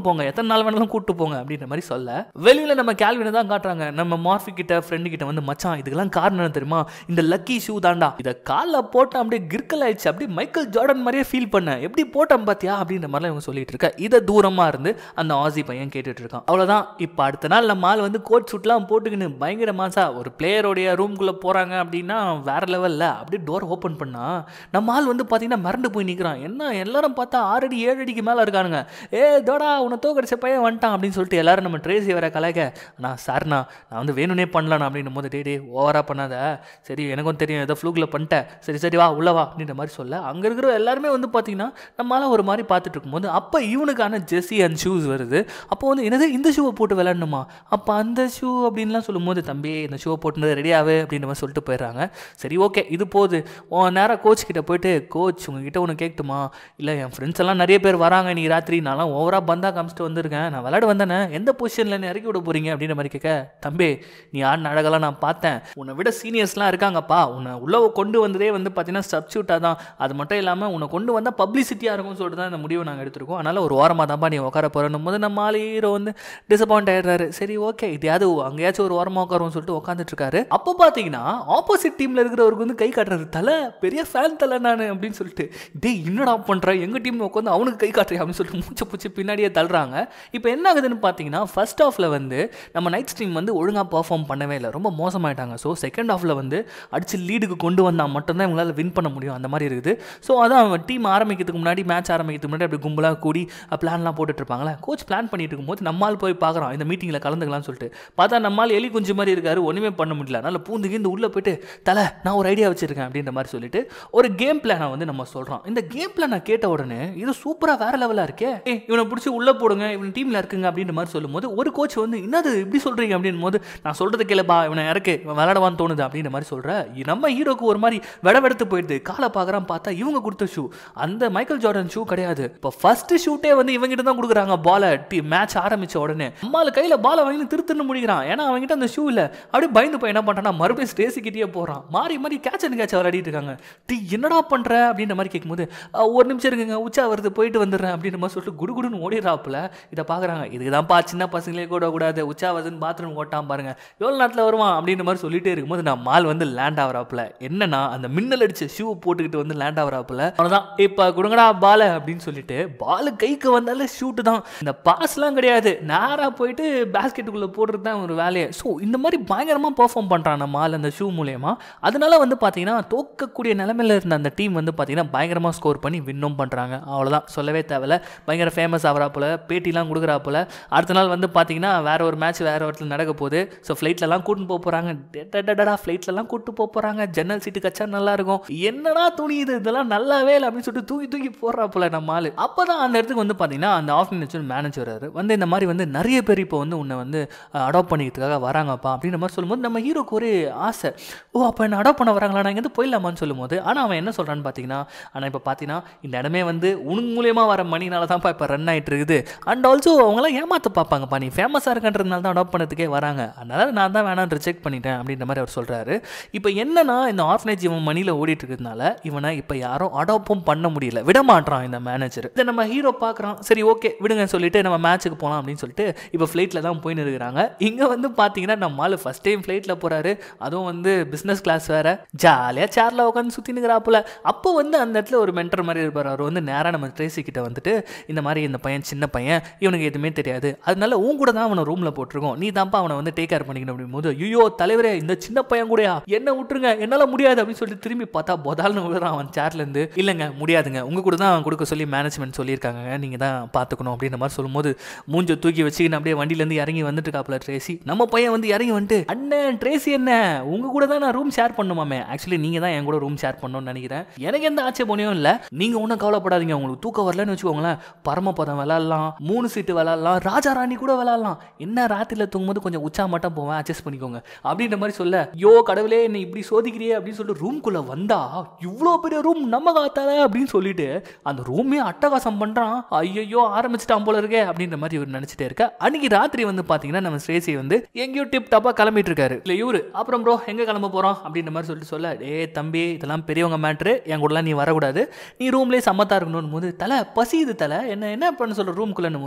எத்தனை நாள் வேணாலும் கூட்டு போங்க அப்படின்ற மாதிரி சொல்ல வெளியில நம்ம கேல்வினை தான் காட்டுறாங்க நம்ம மார்ஃபி கிட்ட ஃப்ரெண்டு கிட்ட வந்து மச்சான் இதுக்கெல்லாம் காரணம் என்ன தெரியுமா இந்த லக்கி ஷூ தாண்டா இதை காலில் போட்டேன் அப்படியே கிர்க்கல் ஆயிடுச்சு அப்படியே மைக்கேல் ஜார்டன் மாதிரியே ஃபீல் பண்ணேன் எப்படி போட்டேன் பாத்தியா அப்படின்ற மாதிரிலாம் இவங்க சொல்லிட்டு இருக்க இதை தூரமா இருந்து அந்த ஆசி பையன் கேட்டுட்டு இருக்கான் அவ்வளவுதான் இப்போ அடுத்த நாள் நம்ம ஆள் வந்து கோட் சூட்லாம் போட்டுக்கின்னு பயங்கர மாசா ஒரு பிளேயருடைய ரூம்குள்ள போறாங்க அப்படின்னா வேற லெவல்ல அப்படியே டோர் ஓப்பன் பண்ணா நம்ம ஆள் வந்து பாத்தீங்கன்னா மிரண்டு போய் நிக்கிறான் என்ன எல்லாரும் பார்த்தா ஆறு அடி ஏழு அடிக்கு மேல இருக்கானுங்க ஏ தோடா உன்னை தோக்கடிச்ச பையன் வந்துட்டான் அப்படின்னு சொல்லிட்டு எல்லாரும் நம்ம ட்ரேசி வேற கலாய்க்க நான் சார்ண்ணா நான் வந்து வேணும்னே பண்ணலாம் அப்படின்னும் போது டே டே ஓவரா பண்ணாத சரி எனக்கும் தெரியும் ஏதோ ஃப்ளூக்கில் பண்ணிட்டேன் சரி சரி வா உள்ள வா அப்படின்ற மாதிரி சொல்ல அங்கே இருக்கிற எல்லாருமே வந்து பார்த்தீங்கன்னா நம்மளால ஒரு மாதிரி பார்த்துட்டு இருக்கும்போது அப்போ இவனுக்கான ஜெர்சி அண்ட் ஷூஸ் வருது அப்போ வந்து என்னது இந்த ஷூவை போட்டு விளையாடணுமா அப்போ அந்த ஷூ அப்படின்லாம் சொல்லும்போது தம்பி இந்த ஷூவை போட்டு ரெடியாகு அப்படின்ற மாதிரி சொல்லிட்டு போயிடுறாங்க சரி ஓகே இது போகுது உன் நேராக கோச் கிட்ட போயிட்டு கோச் உங்ககிட்ட ஒன்று கேட்கட்டுமா இல்லை என் ஃப்ரெண்ட்ஸ் எல்லாம் நிறைய பேர் வராங்க நீ ராத்திரி நான்லாம் ஓவராக பந்தா காமிச்சிட்டு வந்திருக்கேன் நான் விளையாட வந்தேனே எந்த பொசிஷனில் நீ இறக்கி விட போறீங்க அப்படின்ற மாதிரி கேட்க தம்பி நீ ஆடின அழகெல்லாம் நான் பார்த்தேன் உன்னை விட சீனியர்ஸ்லாம் இருக்காங்கப்பா உன்னை உள்ள கொண்டு வந்ததே வந்து பார்த்தீங்கன்னா சப்ஸ்டியூட்டாக தான் அது மட்டும் இல்லாமல் உன்னை கொண்டு வந்தால் பப்ளிசிட்டியாக இருக்கும்னு சொல்லிட்டு தான் இந்த முடிவை நாங்கள் எடுத்திருக்கோம் அதனால் ஒரு ஓரமாக தான்ப்பா நீ உட்கார போகிறோம் போது நம்ம ஆள் ஹீரோ வந்து டிசப்பாயிண்ட் ஆயிடுறாரு சரி ஓகே இதையாவது அங்கேயாச்சும் ஒரு ஓரமாக உட்காருவோம் சொல்லிட்டு உட்காந்துட்டு இருக்காரு அப்போ பார்த்தீங்கன்னா ஆப்போசிட் டீமில் இருக்கிறவருக்கு வந்து கை காட்டுறாரு தலை பெரிய ஃபேன் தலை நான் அப்படின்னு சொல்லிட்டு டேய் என்னடா பண்ணுற எங்கள் டீமில் உட்காந்து அவனுக்கு கை காட்டுறேன் அப்படின்னு சொல்லிட்டு மூச்சை பூச்சி பின்னாடியே தள்ளுறாங்க இப்போ என்ன ஆகுதுன்னு பார்த்தீங்கன்னா ஃபர்ஸ்ட் ஹாஃபில் வந்து நம்ம நைட் ஸ்ட்ரீம் வந்து ஒழுங்காக பர்ஃபார்ம் பண்ணவே இல்லை ரொம்ப மோசமாயிட்டாங்க ஸோ செகண்ட் ஹாஃபில் வந்து அடிச்சு லீடுக்கு கொண்டு வந்தால் மட்டும்தான் இவங்களால வின் பண்ண முடியும் அந்த மாதிரி இருக்குது ஸோ அதான் டீம் ஆரம்பிக்கிறதுக்கு முன்னாடி மேட்ச் ஆரம்பிக்கிறதுக்கு முன்னாடி அப்படி கும்பலாக கூடி பிளான்லாம் போட்டுட்டு இருப்பாங்களே கோச் பிளான் பண்ணிட்டு இருக்கும்போது நம்மால் போய் பார்க்குறோம் இந்த மீட்டிங்கில் கலந்துக்கலாம்னு சொல்லிட்டு பார்த்தா நம்மால் எலி குஞ்சு மாதிரி இருக்காரு ஒன்றுமே பண்ண முடியல அதனால் பூந்து கீந்து உள்ளே போயிட்டு தலை நான் ஒரு ஐடியா வச்சிருக்கேன் அப்படின்ற மாதிரி சொல்லிட்டு ஒரு கேம் பிளானை வந்து நம்ம சொல்கிறோம் இந்த கேம் பிளானை கேட்ட உடனே இது சூப்பராக வேற லெவலாக இருக்கே ஏ இவனை பிடிச்சி உள்ளே போடுங்க இவன் டீமில் இருக்குங்க அப்படின்ற மாதிரி சொல்லும்போது ஒரு கோச் வந்து என்னது இப்படி சொல்கிறீங்க அப்படின் போது நான் சொல்கிறது கேளுப்பா இவனை இறக்கு இவன் விளையாடவான்னு தோணுது அப்படின்ற மாதிரி சொல்கிற நம்ம ஹீரோக்கு ஒரு மாதிரி விடவெடுத்து போயிடுது காலை பார்க்குறான் பார்த்தா இவங்க கொடுத்த ஷூ அந்த மைக்கேல் ஜார்டன் ஷூ கிடையாது இப்போ ஃபர்ஸ்ட் ஷூட்டே வந்து இவங்கிட்ட தான் கொடுக்குறாங்க பாலை டி மேட்ச் ஆரம்பிச்ச உடனே அம்மால கையில் பாலை வாங்கி திரு திருன்னு முடிக்கிறான் ஏன்னா அவங்ககிட்ட அந்த ஷூ இல்லை அப்படியே பயந்து போய் என்ன பண்ணுறான்னா மறுபடியும் ஸ்டேசிக்கிட்டே போகிறான் மாறி மாறி கேட்ச் அண்ட் கேட்ச் விளையாடிட்டு இருக்காங்க டி என்னடா பண்ணுற அப்படின்ற மாதிரி கேட்கும்போது "அஹ், ஒரு நிமிஷம் இருக்குங்க உச்சா வருது போயிட்டு வந்துடுறேன் அப்படின்ற மாதிரி சொல்லிட்டு குடுகுடுன்னு ஓடிடுறாப்புல இதை பார்க்குறாங்க இதுக்கு தான்ப்பா சின்ன பசங்களே கூட கூடாது உச்சா வருதுன்னு பாத்ரூம் ஓட்டான் பாருங்க எவ்வளோ நேரத்தில் வருவான் அப்படின்ற மாதிரி சொல்லிட்டே இருக்கும்போது நான் மால் வந்து லேண்ட் ஆகிறாப்புல என்னன்னா அந்த மின்னல் அடிச்ச ஷூ போட்டுக்கிட்டு வந்து லேண்ட் ஆகிறாப்புல அவ்வளோதான் இப்போ கொடுங்கடா பால அப்படின்னு சொல்லிட்டு பால் கைக்கு வந்தாலே ஷூட்டு தான் இந்த பாஸ்லாம் கிடையாது நேராக போயிட்டு பேஸ்கெட்டுக்குள்ளே போடுறது தான் ஒரு வேலையை ஸோ இந்த மாதிரி பயங்கரமாக பெர்ஃபார்ம் பண்ணுறான் நம்ம ஆள் அந்த ஷூ மூலயமா அதனால வந்து பார்த்தீங்கன்னா தோக்கக்கூடிய நிலமையில இருந்த அந்த டீம் வந்து பார்த்தீங்கன்னா பயங்கரமாக ஸ்கோர் பண்ணி வின்னும் பண்ணுறாங்க அவ்வளோதான் சொல்லவே தேவையில்ல பயங்கர ஃபேமஸ் ஆகிறாப்புல பேட்டிலாம் கொடுக்குறாப்புல அடுத்த நாள் வந்து பார்த்தீங்கன்னா வேற ஒரு மேட்ச் வேற ஒரு இடத்துல நடக்க போகுது ஸோ ஃப்ளைட்லலாம் கூட்டின்னு போக போகிறாங்க டடடடா ஃப்ளைட்லலாம் கூட்டு போக போகிறாங்க ஜன்னல் சீட்டு கச்சா நல்லா இருக்கும் என்னடா துணி இது இதெல்லாம் நல்லாவே இல்லை அப்படின்னு சொல்லிட்டு தூக்கி தூக்கி போடுறாப்புல நம்ம ஆளு அப்போ தான் அந்த இடத்துக்கு வந்து பார்த்தீங்கன்னா அந்த ஆஃப் மினிட்ஸ் மேனேஜர் வராரு வந்து இந்த மாதிரி வந்து நிறைய பேர் இப்போ வந்து உன்னை வந்து அடாப்ட் பண்ணிக்கிறதுக்காக வராங்கப்பா அப்படின்ற மாதிரி சொல்லும்போது நம்ம ஹீரோக்கு ஒரு ஆசை ஓ அப்போ என்ன அடாப்ட் பண்ண வராங்களா நான் இங்கேருந்து போயிடலாமான்னு சொல்லும்போது ஆனால் அவன் என்ன சொல்கிறான்னு பார்த்தீங்கன்னா ஆனால் இப்போ பார்த்தீங்கன்னா இந்த இடமே வந்து உனக்கு மூலியமாக வர மணினால தான்ப்பா இப்போ ரன் ஆகிட்டு இருக்குது அண்ட் ஆல்சோ அவங்களாம் ஏமாத்த பார்ப்பாங்கப்பா நீ ஃபேமஸாக இருக்கன்றதுனால தான் அடாப்ட் பண்ணதுக்கே வராங்க அதனால நான் தான் வேணாம் ரிஜெக்ட் பண்ணிட்டேன் அப்படின்ற மாதிரி அவர் சொல்கிறாரு இப்போ என்னன்னா இந்த ஆர்ஃபனேஜ் இவன் மணியில் ஓடிட்டு இருக்கிறதுனால இவனை இப்போ யாரும் அடாப்டும் பண்ண முடியல விட மாட்றான் இந்த மேனேஜர் இதை நம்ம ஹீரோ பார்க்குறான் சரி ஓகே விடுங்க சொல்லிட்டு நம்ம மேட்ச்சுக்கு போகலாம் அப்படின்னு சொல்லிட்டு இப்போ ஃப்ளைட்டில் தான் போயின்னு இருக்கிறாங்க இங்கே வந்து பார்த்தீங்கன்னா நம்ம ஆள் ஃபஸ்ட் டைம் ஃப்ளைட்டில் போகிறாரு அதுவும் வந்து பிஸ்னஸ் கிளாஸ் வேற ஜாலியாக சேரில் உட்காந்து சுற்றி நிற்கிறாப்புல அப்போ வந்து அந்த இடத்துல ஒரு மென்டர் மாதிரி இருப்பார் அவர் வந்து நேராக நம்ம ட்ரேசி கிட்ட வந்துட்டு இந்த மாதிரி இந்த பையன் சின்ன பையன் இவனுக்கு எதுவுமே தெரியாது அதனால உன் கூட தான் அவனை ரூமில் போட்டிருக்கோம் நீ தான்ப்பா அவனை வந்து டேக் கேர் பண்ணிக்கணும் அப்படிங்கும்போது ஐயோ தலைவரே இந்த சின்ன பையன் கூடயா என்ன விட்டுருங்க என்னால் முடியாது அப்படின்னு சொல்லிட்டு திரும்பி பார்த்தா பொதால்னு விழுறான் அவன் சேர்லேருந்து இல்லைங்க முடியாதுங்க உங்கள் கூட தான் கொடுக்க சொல்லி மேனேஜ்மெண்ட் சொல்லியிருக்காங்க நீங்கள் தான் பார்த்துக்கணும் அப்படின்ற மாதிரி சொல்லும்போது மூஞ்ச தூக்கி வச்சுக்கின்னு அப்படியே வண்டியிலேருந்து இறங்கி வந்துட்டு இருக்காப்புல ட்ரேசி நம்ம பையன் வந்து இறங்கி வந்துட்டு அண்ணன் ட்ரேசி என்ன உங்கள் கூட தான் நான் ரூம் ஷேர் பண்ணுமாமே ஆக்சுவலி நீங்கள் தான் என் கூட ரூம் ஷேர் பண்ணணும்னு நினைக்கிறேன் எனக்கு எந்த ஆட்சேபனையும் இல்லை நீங்கள் ஒன்றும் கவலைப்படாதீங்க உங்களுக்கு தூக்கம் வரலன்னு வச்சுக்கோங்களேன் பரமபதம் விளாட்லாம் மூணு சீட்டு விளாட்லாம் ராஜா ராணி கூட விளாட்லாம் என்ன ராத்திரியில் தூங்கும்போது கொஞ்சம் உச்சா மட்டும் போவேன் அட்ஜஸ்ட் பண்ணிக்கோங்க அப்படின்ற மாதிரி சொல்ல யோ கடவுளே என்னை இப்படி சோதிக்கிறியே அப்படின்னு சொல்லிட்டு ரூம்குள்ளே வந்தா இவ்வளோ பெரிய ரூம் நம்ம காத்தால அப்படின்னு சொல்லிட்டு அந்த ரூமே அட்டகாசம் பண்ணுறான் ஐயோ ஆரம்பிச்சிட்டான் போல இருக்கே அப்படின்ற மாதிரி இவர் நினச்சிட்டே இருக்க அன்னைக்கு ராத்திரி வந்து பார்த்தீங்கன்னா நம்ம ஸ்ரேசி வந்து எங்கேயோ டிப் டாப்பாக கிளம்பிட்டு இருக்காரு இல்லை இவரு அப்புறம் ப்ரோ எங்கே கிளம்ப போகிறோம் அப்படின்ற மாதிரி சொல்லிட்டு சொல்ல டே தம்பி இதெல்லாம் பெரியவங்க மேட்ரு என் கூடலாம் நீ வரக்கூடாது நீ ரூம்லேயே சமத்தா இருக்கணும் போது தலை பசியுது தலை என்ன என்ன பண்ண சொல்ற ரூம்குள்ளேன்னு போது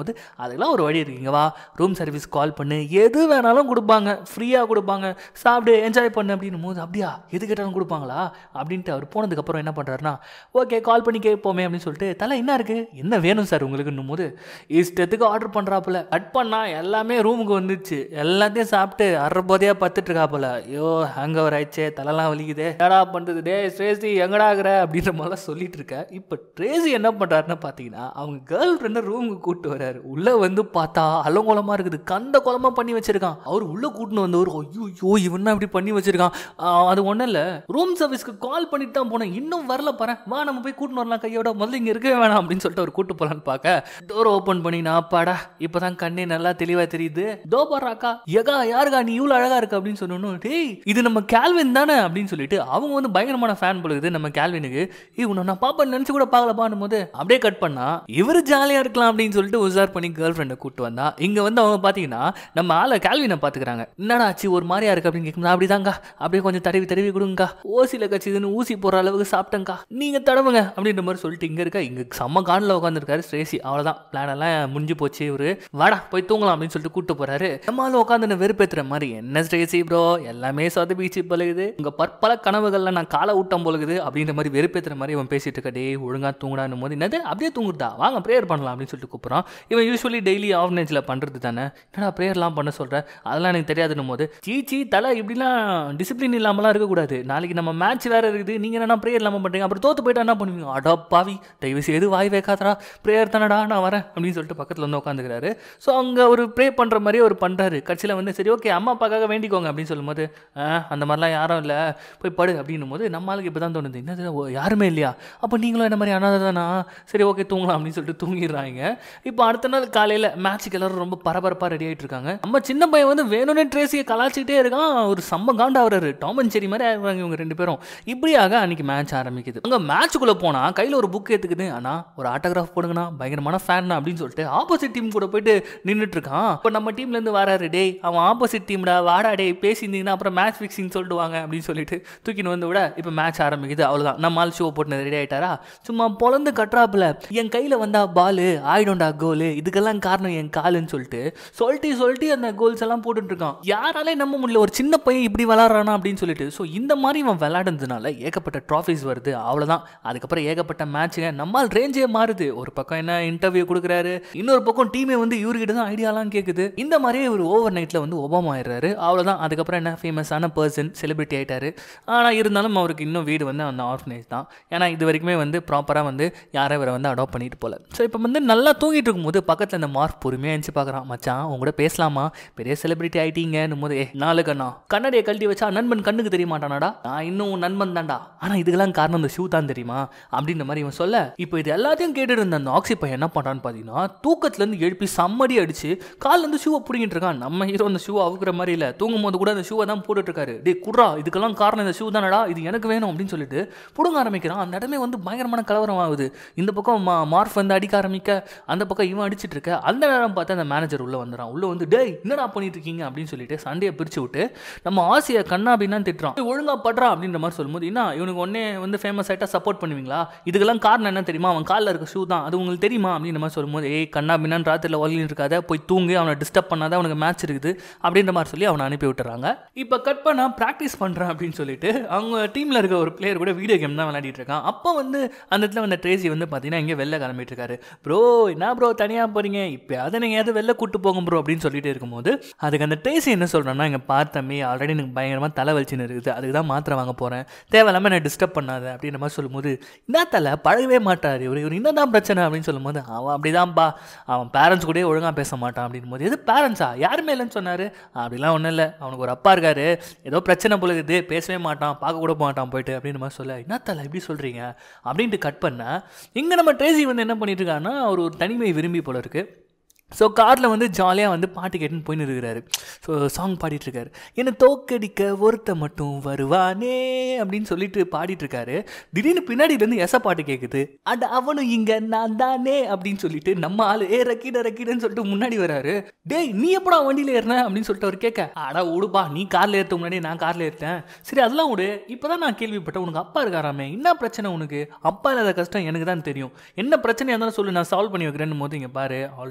போது அதெல்லாம் ஒரு வழி இருக்குங்க வா ரூம் சர்வீஸ் கால் பண்ணு எது வேணாலும் கொடுப்பாங்க ஃப்ரீயாக கொடுப்பாங்க சாப்பிடு என்ஜாய் பண்ணு அப்படின்னும் போது அப்படியா எது கேட்டாலும் கொடுப்பாங்களா அப்படின்ட்டு அவர் போனதுக்கப்புறம் என்ன பண்ணுறாருனா ஓகே கால் பண்ணி கேட்போமே அப்படின்னு சொல்லிட்டு தலை என்ன இருக்குது என்ன வேணும் சார் உங்களுக்குன்னும் போது இஷ்டத்துக்கு ஆர்டர் பண்ணுறாப்புல கட் பண்ணா எல்லாமே ரூமுக்கு வந்துச்சு எல்லாத்தையும் சாப்பிட்டு அரை போதையாக பத்துட்டு இருக்காப்புல ஐயோ ஹேங் ஓவர் ஆயிடுச்சே தலைலாம் வலிக்குதே என்னடா பண்ணுறது டே ஸ்ரேசி எங்கடா இருக்கிற அப்படின்ற மாதிரிலாம் சொல்லிட்டு இருக்க இப்போ ட்ரேசி என்ன பண்ணுறாருன்னு பார்த்தீங்கன்னா அவங்க கேர்ள் ஃப்ரெண்டை ரூமுக்கு கூப்பிட்டு வர்றாரு உள்ளே வந்து பார்த்தா அலங்கோலமாக இருக்குது கந்த குளமாக பண்ணி வச்சிருக்கான் அவர் உள்ளே கூட்டின்னு வந்தவர் ஐயோ இவன் இப்படி பண்ணி வச்சிருக்கான் ஆஹ் அது ஒன்றும் இல்லை ரூம் சர்வீஸ்க்கு கால் பண்ணிட்டு தான் போனேன் இன்னும் வரல பாரு வா நம்ம போய் கூட்டின்னு வரலாம் கையோட முதல்ல இங்கே இருக்கவே வேணாம் அப்படின்னு சொல்லிட்டு அவர் கூட்டு போகலான்னு பார்க்க டோர் ஓப்பன் பண்ணி நான் அப்பாடா இப்போதான் கண்ணே நல்லா தெளிவாக தெரியுது தோ பாராக்கா எகா யாருக்கா நீ இவ்வளோ அழகா இருக்கு அப்படின்னு சொன்னோன்னு டேய் இது நம்ம கேல்வின் தானே அப்படின்னு சொல்லிட்டு அவங்க வந்து பயங்கரமான ஃபேன் பொழுது நம்ம கேல்வினுக்கு ஏய் உன்னை நான் பாப்பா நினச்சி கூட பார்க்கலப்பான்னும் போது அப்படியே கட் பண்ணா இவர் ஜாலியாக இருக்கலாம் அப்படின்னு சொல்லிட்டு உசார் பண்ணி கேர்ள் ஃப்ரெண்டை கூட்டு வந்தா இங்கே வந்து அவங்க பார்த்தீங்கன்னா நம்ம ஆளை கேல்வினை பார்த்துக்கிறாங்க என்னடா ஆச்சு ஒரு மாதிரியா இருக்கு அப்படின்னு கேட்கும்போது அப்படிதாங்க அப்படியே கொஞ்சம் தடவி தடவி கொடுங்கக்கா ஓசியில் கச்சிதுன்னு ஊசி போடுற அளவுக்கு சாப்பிட்டேங்க்கா நீங்கள் தடவுங்க அப்படின்ற மாதிரி சொல்லிட்டு இங்கே இருக்க இங்கே செம்ம கானில் உட்காந்துருக்காரு ஸ்ரேசி அவ்வளோதான் பிளான் எல்லாம் முடிஞ்சு போச்சு இவரு வாடா போய் தூங்கலாம் அப்படின்னு சொல்லிட்டு கூட்டு போறாரு நம்மளால உட்காந்து வெறுப்பேத்துற மாதிரி என்ன ஸ்ரேசி ப்ரோ எல்லாமே சொதப்பிச்சு பழகுது உங்க பற்பல கனவுகள்ல நான் காலை ஊட்டம் போலுகுது அப்படின்ற மாதிரி வெறுப்பேத்துற மாதிரி இவன் பேசிட்டு இருக்க டே ஒழுங்கா தூங்குடான்னு போது என்னது அப்படியே தூங்குறதா வாங்க ப்ரேயர் பண்ணலாம் அப்படின்னு சொல்லிட்டு கூப்பிட்றான் இவன் யூஸ்வலி டெய்லி ஆஃப்னேஜில் பண்ணுறது தானே என்னடா ப்ரேயர்லாம் பண்ண சொல்ற அதெல்லாம் எனக்கு தெரியாதுன்னும் போது சீச்சி தலை இப்படிலாம் டிசிப்ளின் இல்லாமலாம் இருக்கக்கூடாது நாளைக்கு நம்ம மேட்ச் வேற இருக்குது நீங்க என்ன ப்ரேயர் இல்லாமல் பண்றீங்க அப்புறம் தோத்து போயிட்டா என்ன பண்ணுவீங்க அடா பாவி தயவு செய்து வாய் வைக்காதடா ப்ரேயர் தானடா நான் வரேன் அப்படின்னு சொல்லிட்டு பக்கத்தில் வந்து உட்காந்துக்கிறாரு ஸோ அங்கே ஒரு ப்ரே பண்ணுற மாதிரி ஒரு பண்ணுறாரு கட்சியில் வந்து சரி ஓகே அம்மா அப்பாக்காக வேண்டிக்கோங்க அப்படின்னு சொல்லும்போது "ஆ, அந்த மாதிரிலாம் யாரும் இல்லை போய் படு அப்படின்னும் போது நம்ம ஆளுக்கு இப்போ தான் தோணுது என்னது ஓ, யாருமே இல்லையா அப்போ நீங்களும் என்ன மாதிரி அனாதை தானா சரி ஓகே தூங்கலாம் அப்படின்னு சொல்லிட்டு தூங்கிடுறாங்க இப்போ அடுத்த நாள் காலையில் மேட்ச்சுக்கு எல்லாரும் ரொம்ப பரபரப்பாக ரெடி ஆகிட்டு இருக்காங்க நம்ம சின்ன பையன் வந்து வேணும்னே ட்ரேசியை கலாச்சிக்கிட்டே இருக்கான் ஒரு செம்ம காண்டா வர்றாரு டாம் அண்ட் செரி மாதிரி ஆகிறாங்க இவங்க ரெண்டு பேரும் இப்படியாக அன்னைக்கு மேட்ச் ஆரம்பிக்குது அங்கே மேட்ச்சுக்குள்ளே போனால் கையில் ஒரு புக் ஏற்றுக்குது ஆனால் ஒரு ஆட்டோகிராஃப் போடுங்கண்ணா பயங்கரமான ஃபேன் அப்படின்னு சொல்லிட்டு ஆப்போசிட் டீம் கூட போயிட்டு நின்றுட்டு இருக்கான் இப்போ நம்ம டீம்லேருந்து வராரு டேய் அவன் ஆப்போசிட் டீம்டா வாடா டேய் பேசியிருந்தீங்கன்னா அப்புறம் மேட்ச் ஃபிக்ஸிங் சொல்லிட்டு வாங்க அப்படின்னு சொல்லிட்டு தூக்கின்னு வந்து விட இப்போ மேட்ச் ஆரம்பிக்குது அவ்வளோதான் நம்ம ஆள் ஷோ போட்டு ரெடி ஆயிட்டாரா சும்மா பொழந்து கட்டுறாப்புல என் கையில் வந்தா பாலு ஆயிடும்டா கோலு இதுக்கெல்லாம் காரணம் என் காலுன்னு சொல்லிட்டு சொல்லிட்டு சொல்லிட்டு அந்த கோல்ஸ் எல்லாம் போட்டுட்டு இருக்கான் யாராலே நம்ப முடியல ஒரு சின்ன பையன் இப்படி விளாட்றானா அப்படின்னு சொல்லிட்டு ஸோ இந்த மாதிரி இவன் விளையாடுறதுனால ஏகப்பட்ட ட்ராஃபிஸ் வருது அவ்வளோதான் அதுக்கப்புறம் ஏகப்பட்ட மேட்ச்சுங்க நம்மால் ரேஞ்சே மாறுது ஒரு பக்கம் என்ன இன்டர்வியூ கொடுக்குறாரு இன்னொரு பக்கம் டீமே வந்து இவர்கிட்ட தான் ஐடியாலாம் கேட்குது இந்த மாதிரியே ஒரு ஓவர் நைட்டில் வந்து ஒபாமா ஆயிடுறாரு அவ்வளோதான் அதுக்கப்புறம் என்ன ஃபேமஸான பர்சன் செலிபிரிட்டி ஆயிட்டாரு ஆனால் இருந்தாலும் அவருக்கு இன்னும் வீடு வந்து அந்த ஆர்ஃபனேஜ் தான் ஏன்னா இது வரைக்குமே வந்து ப்ராப்பராக வந்து யாரை இவரை வந்து அடாப்ட் பண்ணிட்டு போல ஸோ இப்போ வந்து நல்லா தூங்கிட்டு இருக்கும்போது பக்கத்தில் இந்த மார்க் பொறுமையாக எழுந்து பார்க்குறான் மச்சான் உங்க கூட பேசலாமா பெரிய செலிபிரிட்டி ஆயிட்டீங்கன்னும் போது ஏ நாலு கண்ணா கண்ணாடியை கழட்டி வச்சா நண்பன் கண்ணுக்கு தெரிய மாட்டானாடா நான் இன்னும் உன் நண்பன் தான்டா ஆனால் இதுக்கெல்லாம் காரணம் இந்த ஷூ தான் தெரியுமா அப்படின்ற மாதிரி இவன் சொல்ல இப்போ இது எல்லாத்தையும் கேட்டுட்டு இருந்த அந்த ஆக்சி பையன் என்ன பண்ணுறான்னு பார்த்தீங்கன்னா தூக்கத்துலேருந்து எழுப்பி சம்மடி அடிச்சு கால்ல இருந்து ஷூவை பிடிங்கிட்டு இருக்கான் நம்ம ஹீரோ அந்த ஷூ அவுக்குற மாதிரி இல்லை தூங்கும் போது கூட அந்த ஷூவை தான் போட்டுட்டு இருக்காரு டே குட்ரா இதுக்கெல்லாம் காரணம் இந்த ஷூ தானடா இது எனக்கு வேணும் அப்படின்னு சொல்லிட்டு புடுங்க ஆரம்பிக்கிறான் அந்த இடமே வந்து பயங்கரமான கலவரம் ஆகுது இந்த பக்கம் மா மார்ஃப் வந்து அடிக்க ஆரம்பிக்க அந்த பக்கம் இவன் அடிச்சிட்டு இருக்க அந்த நேரம் பார்த்து அந்த மேனேஜர் உள்ள வந்துடுறான் உள்ள வந்து டேய் என்னடா பண்ணிட்டு இருக்கீங்க அப்படின்னு சொல்லிட்டு சண்டையை பிரிச்சு விட்டு நம்ம ஆசியை கண்ணா அப்படின்னு திட்டுறான் "ஏய், ஒழுங்கா படுறா அப்படின்ற மாதிரி சொல்லும்போது என்ன இவனுக்கு ஒன்னே வந்து ஃபேமஸ் ஆயிட்டா சப்போர்ட் பண்ணுவீங்களா இதுக்கெல்லாம் காரணம் என்ன தெரியுமா அவன் காலில் இருக்க ஷூ தான் அது உங்களுக்கு தெரியுமா அப்படின்ற மாதிரி சொல்லும்போது ஏய் கண்ணா பின்னான்னு ராத்திரியில் ஒலின்னு இருக்காத போய் தூங்கு அவனை டிஸ்டர்ப் பண்ணாத அவனுக்கு மேட்ச் இருக்குது அப்படின்ற மாதிரி சொல்லி அவனை அனுப்பி விட்டுறாங்க இப்போ கட் பண்ணா ப்ராக்டிஸ் பண்ணுறேன் அப்படின்னு சொல்லிட்டு அவங்க டீமில் இருக்க ஒரு பிளேயர் கூட வீடியோ கேம் தான் விளையாடிட்டு இருக்கான் அப்போ வந்து அந்த இடத்துல வந்து ட்ரேசி வந்து பார்த்தீங்கன்னா இங்கே வெளில கிளம்பிட்டு இருக்காரு ப்ரோ என்ன ப்ரோ தனியாக போறீங்க இப்போ அதை நீங்கள் எதாவது வெளில கூட்டு போங்க ப்ரோ அப்படின்னு சொல்லிட்டு இருக்கும்போது அதுக்கு அந்த ட்ரேசி என்ன சொல்கிறேன்னா இங்கே பார்த்தமே ஆல்ரெடி எனக்கு பயங்கரமாக தலை வலிச்சுன்னு இருக்குது அதுக்கு தான் மாத்திரை வாங்க போகிறேன் தேவையில்லாமல் என்ன டிஸ்டர்ப் பண்ணாத அப்படின்ற மாதிரி சொல்லும்போது என்ன தலை பழகவே மாட்டார் இவர் இவர் என்னதான் பிரச்சனை அப்படின்னு சொல்லும்போது அவன் அப்படிதான்ப்பா அவன் பேரண்ட்ஸ் கூட ஒழுங்காக பேச மாட்டான் அப்படின் போது எது பேரண்ட்ஸா யாருமே இல்லைன்னு சொன்னார் அப்படிலாம் ஒன்றும் இல்லை அவனுக்கு ஒரு அப்பா இருக்காரு ஏதோ பிரச்சனை போல இருக்குது பேசவே மாட்டான் பார்க்க கூட போக மாட்டான் போயிட்டு அப்படின்னு மாதிரி சொல்ல என்ன தலை இப்படி சொல்கிறீங்க அப்படின்ட்டு கட் பண்ண இங்கே நம்ம ட்ரேசி வந்து என்ன பண்ணிட்டு இருக்காருன்னா அவர் ஒரு தனிமை விரும்பி போல இருக்கு ஸோ காரில் வந்து ஜாலியாக வந்து பாட்டு கேட்டுன்னு போயின்னு இருக்கிறாரு ஸோ சாங் பாடிட்டு இருக்காரு என்னை தோக்கடிக்க ஒருத்த மட்டும் வருவானே அப்படின்னு சொல்லிட்டு பாடிட்டு இருக்காரு திடீர்னு பின்னாடியிலேருந்து எச பாட்டு கேட்குது அட அவனும் இங்கே நான் தானே அப்படின்னு சொல்லிட்டு நம்ம ஆள் ஏ ரக்கிட ரக்கிடன்னு சொல்லிட்டு முன்னாடி வராரு டேய் நீ எப்படா வண்டியில் ஏறின அப்படின்னு சொல்லிட்டு அவர் கேட்க அட விடுப்பா நீ காரில் ஏற்ற முன்னாடி நான் காரில் ஏறிட்டேன் சரி அதெல்லாம் விடு இப்போ தான் நான் கேள்விப்பட்டேன் உனக்கு அப்பா இருக்காராமே என்ன பிரச்சனை உனக்கு அப்பா இல்லாத கஷ்டம் எனக்கு தான் தெரியும் என்ன பிரச்சனையாக இருந்தாலும் சொல்லு நான் சால்வ் பண்ணி வைக்கிறேன்னு போது இங்கே பாரு ஆல்ரெடி தலைவலி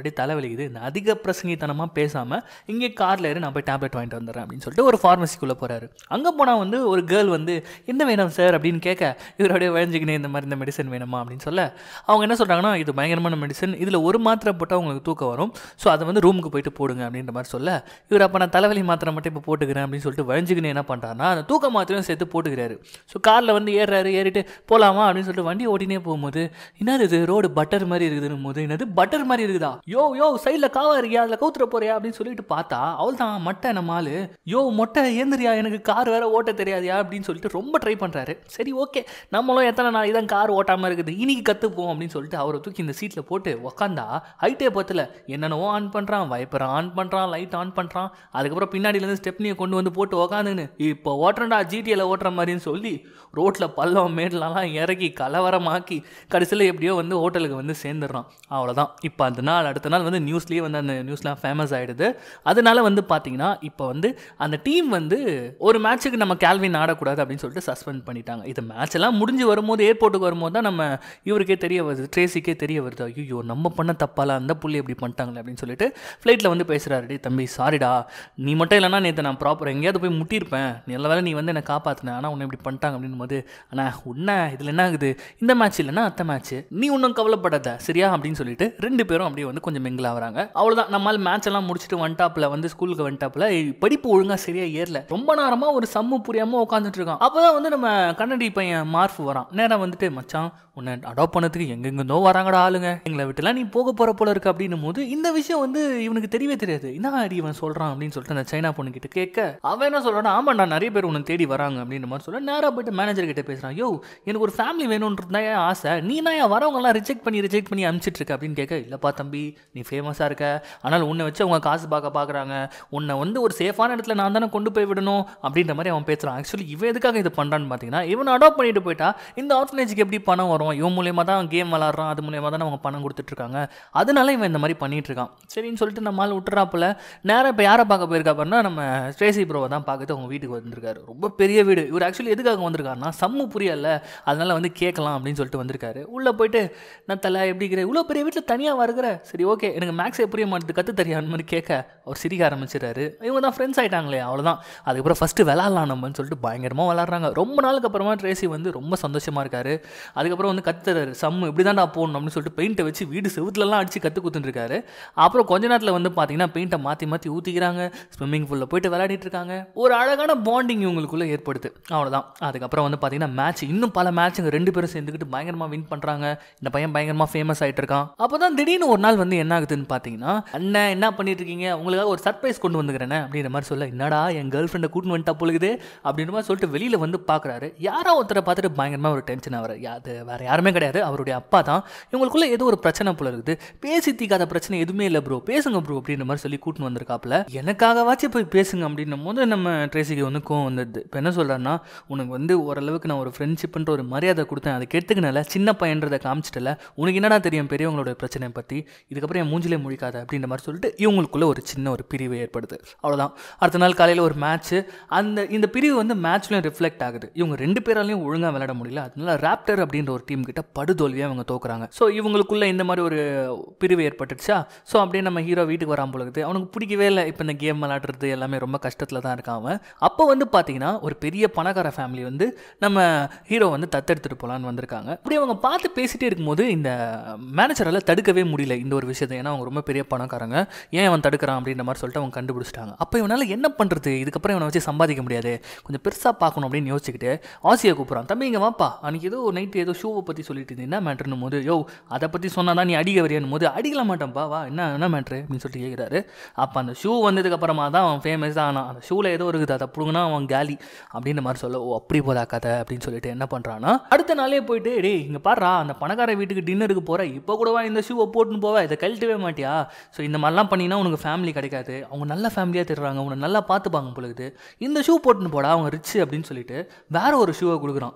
வலிக்குது இந்த அதிக பிரசங்கித்தனமாக பேசாமல் இங்கே காரில் ஏறி நான் போய் டேப்லெட் வாங்கிட்டு வந்துடுறேன் அப்படின்னு சொல்லிட்டு ஒரு ஃபார்மசிக்குள்ளே போகிறாரு அங்கே போனால் வந்து ஒரு கேர்ள் வந்து என்ன வேணும் சார் அப்படின்னு கேட்க இவர் அப்படியே வழிஞ்சிக்கினே இந்த மாதிரி இந்த மெடிசன் வேணுமா அப்படின்னு சொல்ல அவங்க என்ன சொல்கிறாங்கன்னா இது பயங்கரமான மெடிசன் இதில் ஒரு மாத்திரை போட்டால் உங்களுக்கு தூக்கம் வரும் ஸோ அதை வந்து ரூமுக்கு போயிட்டு போடுங்க அப்படின்ற மாதிரி சொல்ல இவர் அப்போ நான் தலைவலி மாத்திரை மட்டும் இப்போ போட்டுக்கிறேன் அப்படின்னு சொல்லிட்டு வழிஞ்சிக்கினே என்ன பண்ணுறாருன்னா அந்த தூக்க மாத்திரையும் சேர்த்து போட்டுக்கிறாரு ஸோ காரில் வந்து ஏறுறாரு ஏறிட்டு போகலாமா அப்படின்னு சொல்லிட்டு வண்டி ஓட்டினே போகும்போது என்னது இது ரோடு பட்டர் மாதிரி இருக்குதுன்னு போது என்னது பட்டர் மாதிரி இருக்குதா யோ யோ சைடில் காவா இருக்கியா அதில் கவுத்துற போறியா அப்படின்னு சொல்லிட்டு பார்த்தா அவள் தான் மட்டை நம்ம ஆளு யோ மொட்டை ஏந்திரியா எனக்கு கார் வேற ஓட்ட தெரியாதியா அப்படின்னு சொல்லிட்டு ரொம்ப ட்ரை பண்ணுறாரு சரி ஓகே நம்மளும் எத்தனை நாள் இதான் கார் ஓட்டாமல் இருக்குது இன்னைக்கு கற்றுப்போம் அப்படின்னு சொல்லிட்டு அவரை தூக்கி இந்த சீட்டில் போட்டு உக்காந்தா ஹைட்டே பத்தில் என்னென்னவோ ஆன் பண்ணுறான் வைப்பர் ஆன் பண்ணுறான் லைட் ஆன் பண்ணுறான் அதுக்கப்புறம் பின்னாடியிலேருந்து ஸ்டெப்னியை கொண்டு வந்து போட்டு உக்காந்துன்னு இப்போ ஓட்டுறேன்டா ஜிடியில் ஓட்டுற மாதிரின்னு சொல்லி ரோட்டில் பள்ளம் மேடலாம் இறக்கி கலவரமாக்கி கடைசியில் எப்படியோ வந்து ஹோட்டலுக்கு வந்து சேர்ந்துடுறான் அவ்வளோதான் இப்போ அந்த நாள் அடுத்த நாள் வந்து நியூஸ்லேயே வந்து அந்த நியூஸ்லாம் ஃபேமஸ் ஆகிடுது அதனால வந்து பார்த்தீங்கன்னா இப்போ வந்து அந்த டீம் வந்து ஒரு மேட்ச்சுக்கு நம்ம கேல்வின் ஆடக்கூடாது அப்படின்னு சொல்லிட்டு சஸ்பெண்ட் பண்ணிட்டாங்க இது மேட்ச் எல்லாம் முடிஞ்சு வரும்போது ஏர்போர்ட்டுக்கு வரும்போது தான் நம்ம இவருக்கே தெரிய வருது ட்ரேசிக்கே தெரிய வருது ஐயோ நம்ம பண்ண தப்பால அந்த புள்ளி எப்படி பண்ணிட்டாங்களே அப்படின்னு சொல்லிட்டு ஃப்ளைட்டில் வந்து பேசுகிறாரு டேய் தம்பி சாரிடா நீ மட்டும் இல்லைனா நேற்று நான் ப்ராப்பர் எங்கேயாவது போய் முட்டியிருப்பேன் நல்ல வேலை நீ வந்து என்னை காப்பாற்றின ஆனால் உன்னை இப்படி பண்ணிட்டாங்க அப்படின்னும் போது அண்ணா உன்ன இதில் என்ன ஆகுது இந்த மேட்ச் இல்லைன்னா அத்த மேட்ச் நீ ஒன்றும் கவலைப்படாத சரியா அப்படின்னு சொல்லிட்டு ரெண்டு பேரும் அப்படியே வந்து கொஞ்சம் மிங்கில் ஆகுறாங்க அவ்வளோதான் நம்மால் மேட்ச் எல்லாம் முடிச்சுட்டு வந்துட்டாப்புல வந்து ஸ்கூலுக்கு வந்துட்டாப்புல படிப்பு ஒழுங்காக சரியா ஏறல ரொம்ப நேரமாக ஒரு சம்மு புரியாமல் உட்காந்துட்டு இருக்கான் அப்போ தான் வந்து நம்ம கன்னடி பையன் மார்ஃப் வரான் நேராக வந்துட்டு மச்சான் உன்னை அடாப்ட் பண்ணதுக்கு எங்கெங்கேருந்தோ வராங்கடா ஆளுங்க எங்களை விட்டுலாம் நீ போக போகிற போல இருக்கு அப்படின்னும் போது இந்த விஷயம் வந்து இவனுக்கு தெரியவே தெரியாது என்ன அடி இவன் சொல்கிறான் அப்படின்னு சொல்லிட்டு அந்த சைனா பொண்ணு கிட்ட கேட்க அவன் என்ன சொல்கிறான் ஆமாண்டா நிறைய பேர் உன்னை தேடி வராங்க அப்படின்ற மாதிரி சொல்ல நேராக போயிட்டு மேனேஜர் கிட்ட பேசுகிறான் யோ எனக்கு ஒரு ஃபேமிலி வேணும்ன்றதா என் ஆசை நீ நான் என் வரவங்கலாம் ரிஜெக்ட் பண்ணி ரிஜெக்ட் பண்ணி அனுப்பிச்சிட்டு இருக்க அப்படின்னு கேட்க இல்லைப்பா தம்பி நீ ஃபேமஸாக இருக்க ஆனால் உன்னை வச்சு அவங்க காசு பார்க்க பார்க்குறாங்க உன்னை வந்து ஒரு சேஃபான இடத்துல நான் தானே கொண்டு போய் விடணும் அப்படின்ற மாதிரி அவன் பேசுகிறான் ஆக்சுவலி இவன் எதுக்காக இது பண்ணுறான்னு பார்த்தீங்கன்னா இவன் அடாப்ட் பண்ணிட்டு போயிட்டா இந்த ஆர்ஃபனேஜுக்கு எப்படி பணம் வரும் இவன் மூலியமாக தான் கேம் விளாட்றான் அது மூலியமாக தான் அவங்க பணம் கொடுத்துட்ருக்காங்க அதனால இவன் இந்த மாதிரி பண்ணிட்டு இருக்கான் சரின்னு சொல்லிட்டு நம்மளால் விட்டுறாப்புல நேராக இப்போ யாரை பார்க்க போயிருக்கா பாருன்னா நம்ம ஸ்ட்ரேசி ப்ரோவை தான் பார்க்கறது அவங்க வீட்டுக்கு வந்திருக்காரு ரொம்ப பெரிய வீடு இவர் ஆக்சுவலி எதுக்காக வந்திருக்காருன்னா சம்மு புரியல அதனால வந்து கேட்கலாம் அப்படின்னு சொல்லிட்டு வந்திருக்காரு உள்ளே போயிட்டு நான் தலை எப்படி இருக்கிற இவ்வளோ பெரிய வீட்டில் தனியாக வருகிற சரி ஓகே எனக்கு மேக்ஸே புரிய மாட்டேது கற்று தெரியாத மாதிரி கேட்க அவர் சிரிக்க ஆரம்பிச்சிடறாரு இவங்க தான் ஃப்ரெண்ட்ஸ் ஆகிட்டாங்களே அவ்வளோதான் அதுக்கப்புறம் ஃபஸ்ட்டு விளாட்லாம் நம்மன்னு சொல்லிட்டு பயங்கரமாக விளாட்றாங்க ரொம்ப நாளுக்கு அப்புறமா ட்ரேசி வந்து ரொம்ப சந்தோஷமாக இருக்காரு அதுக்கப்புறம் வந்து கத்துறாரு சம்மு இப்படி தான்டா போகணும் அப்படின்னு சொல்லிட்டு பெயிண்ட்டை வச்சு வீடு செவுத்துலலாம் அடிச்சு கற்று குத்துட்டுருக்காரு அப்புறம் கொஞ்ச நேரத்தில் வந்து பார்த்தீங்கன்னா பெயிண்ட்டை மாற்றி மாற்றி ஊற்றிக்கிறாங்க ஸ்விம்மிங் பூலில் போயிட்டு விளையாடிட்டு இருக்காங்க ஒரு அழகான பாண்டிங் இவங்களுக்குள்ளே ஏற்படுது அவ்வளோதான் அதுக்கப்புறம் வந்து பார்த்தீங்கன்னா மேட்ச் இன்னும் பல மேட்ச்சுங்க ரெண்டு பேரும் சேர்ந்துக்கிட்டு பயங்கரமாக வின் பண்ணுறாங்க இந்த பையன் பயங்கரமாக ஃபேமஸ் ஆகிட்டு இருக்கான் அப்போ தான் திடீர்னு ஒரு நாள் வந்து என்ன ஆகுதுன்னு பார்த்தீங்கன்னா அண்ணன் என்ன பண்ணிட்டு இருக்கீங்க உங்களுக்காக ஒரு சர்ப்ரைஸ் கொண்டு வந்துக்கிறேனே அப்படின்ற மாதிரி சொல்ல என்னடா என் கேர்ள் ஃப்ரெண்டை கூட்டு வந்துட்டா பொழுது அப்படின்ற மாதிரி சொல்லிட்டு வெளியில் வந்து பார்க்குறாரு யாரோ ஒருத்தரை பார்த்துட்டு பயங்கரமாக ஒரு டென்ஷன் ஆகிறார் அது வேறு யாருமே கிடையாது அவருடைய அப்பா தான் இவங்களுக்குள்ள ஏதோ ஒரு பிரச்சனை போல இருக்குது பேசி தீக்காத பிரச்சனை எதுவுமே இல்லை ப்ரோ பேசுங்க ப்ரோ அப்படின்ற மாதிரி சொல்லி கூட்டின்னு வந்திருக்காப்புல எனக்காகவாச்சும் போய் பேசுங்க அப்படின்னும் போது நம்ம ட்ரேசிக்கு வந்து கோவம் வந்தது இப்போ என்ன சொல்கிறேன்னா உனக்கு வந்து ஓரளவுக்கு நான் ஒரு ஃப்ரெண்ட்ஷிப்ன்ற ஒரு மரியாதை கொடுத்தேன் அதை கெடுத்துக்கனால சின்ன பையன்றதை காமிச்சிட்டல உனக்கு என்னடா தெரியும் பெரியவங்களோட பிரச்சனையை பற்றி இதுக்கப்புறம் என் மூஞ்சிலே முழிக்காத அப்படின்ற மாதிரி சொல்லிட்டு இவங்களுக்குள்ள ஒரு சின்ன ஒரு பிரிவு ஏற்படுது அவ்வளோதான் அடுத்த நாள் காலையில் ஒரு மேட்ச்சு அந்த இந்த பிரிவு வந்து மேட்ச்லையும் ரிஃப்ளெக்ட் ஆகுது இவங்க ரெண்டு பேராலையும் ஒழுங்காக விளையாட முடியல அதனால ராப்டர் அப்படின்ற ஒரு டீம் கிட்ட படுதோல்வியாக அவங்க தோக்குறாங்க ஸோ இவங்களுக்குள்ள இந்த மாதிரி ஒரு பிரிவு ஏற்பட்டுச்சா ஸோ அப்படியே நம்ம ஹீரோ வீட்டுக்கு வராமல் பொழுது அவனுக்கு பிடிக்கவே இல்லை இப்போ இந்த கேம் விளையாடுறது எல்லாமே ரொம்ப கஷ்டத்தில் தான் இருக்கான் அவன் அப்போ வந்து பார்த்தீங்கன்னா ஒரு பெரிய பணக்கார ஃபேமிலி வந்து நம்ம ஹீரோ வந்து தத்தெடுத்துட்டு போகலான்னு வந்திருக்காங்க அப்படி அவங்க பார்த்து பேசிட்டே இருக்கும்போது இந்த மேனேஜரால் தடுக்கவே முடியல இந்த ஒரு விஷயத்தை ஏன்னா அவங்க ரொம்ப பெரிய பணக்காரங்க ஏன் அவன் தடுக்கிறான் அப்படின்ற மாதிரி சொல்லிட்டு அவங்க கண்டுபிடிச்சிட்டாங்க அப்போ இவனால் என்ன பண்ணுறது இதுக்கப்புறம் இவனை வச்சு சம்பாதிக்க முடியாது கொஞ்சம் பெருசாக பார்க்கணும் அப்படின்னு யோசிச்சுக்கிட்டு ஆசியை கூப்பிட்றான் தம்பி இங்கே வாப்பா அன்றைக்கி ஏதோ நைட்டு ஏதோ ஷூவை பற்றி சொல்லிட்டு இருந்தேன் என்ன மேட்ருன்னு போது யோ அதை பற்றி சொன்னால் தான் நீ அடிக்க வரையணும் போது அடிக்கல மாட்டேன்ப்பா வா என்ன என்ன மேட்ரு அப்படின்னு சொல்லிட்டு கேட்குறாரு அப்போ அந்த ஷூ வந்ததுக்கப்புறமா தான் அவன் ஃபேமஸ் தான் ஆனான் அந்த ஷூவில் ஏதோ இருக்குது அதை பிடுங்கினா அவன் காலி அப்படின்ற மாதிரி சொல்ல ஓ அப்படி போதா கதை அப்படின்னு சொல்லிட்டு என்ன பண்ணுறான்னா அடுத்த நாளே போயிட்டு டேய் இங்கே பாடுறா அந்த பணக்கார வீட்டுக்கு டின்னருக்கு போகிற இப்போ கூடவா இந்த ஷூவை போட்டுன்னு போவ இதை கழட்டவே மாட்டியா ஸோ இந்த மாதிரிலாம் பண்ணினா உனக்கு ஃபேமிலி கிடைக்காது அவங்க நல்ல ஃபேமிலியாக தருவாங்க உன்னை நல்லா பார்த்துப்பாங்க பொழுது இந்த ஷூ போட்டுன்னு போடா அவங்க ரிச் அப்படின்னு சொல்லிட்டு வேற ஒரு ஷூவை கொடுக்குறான்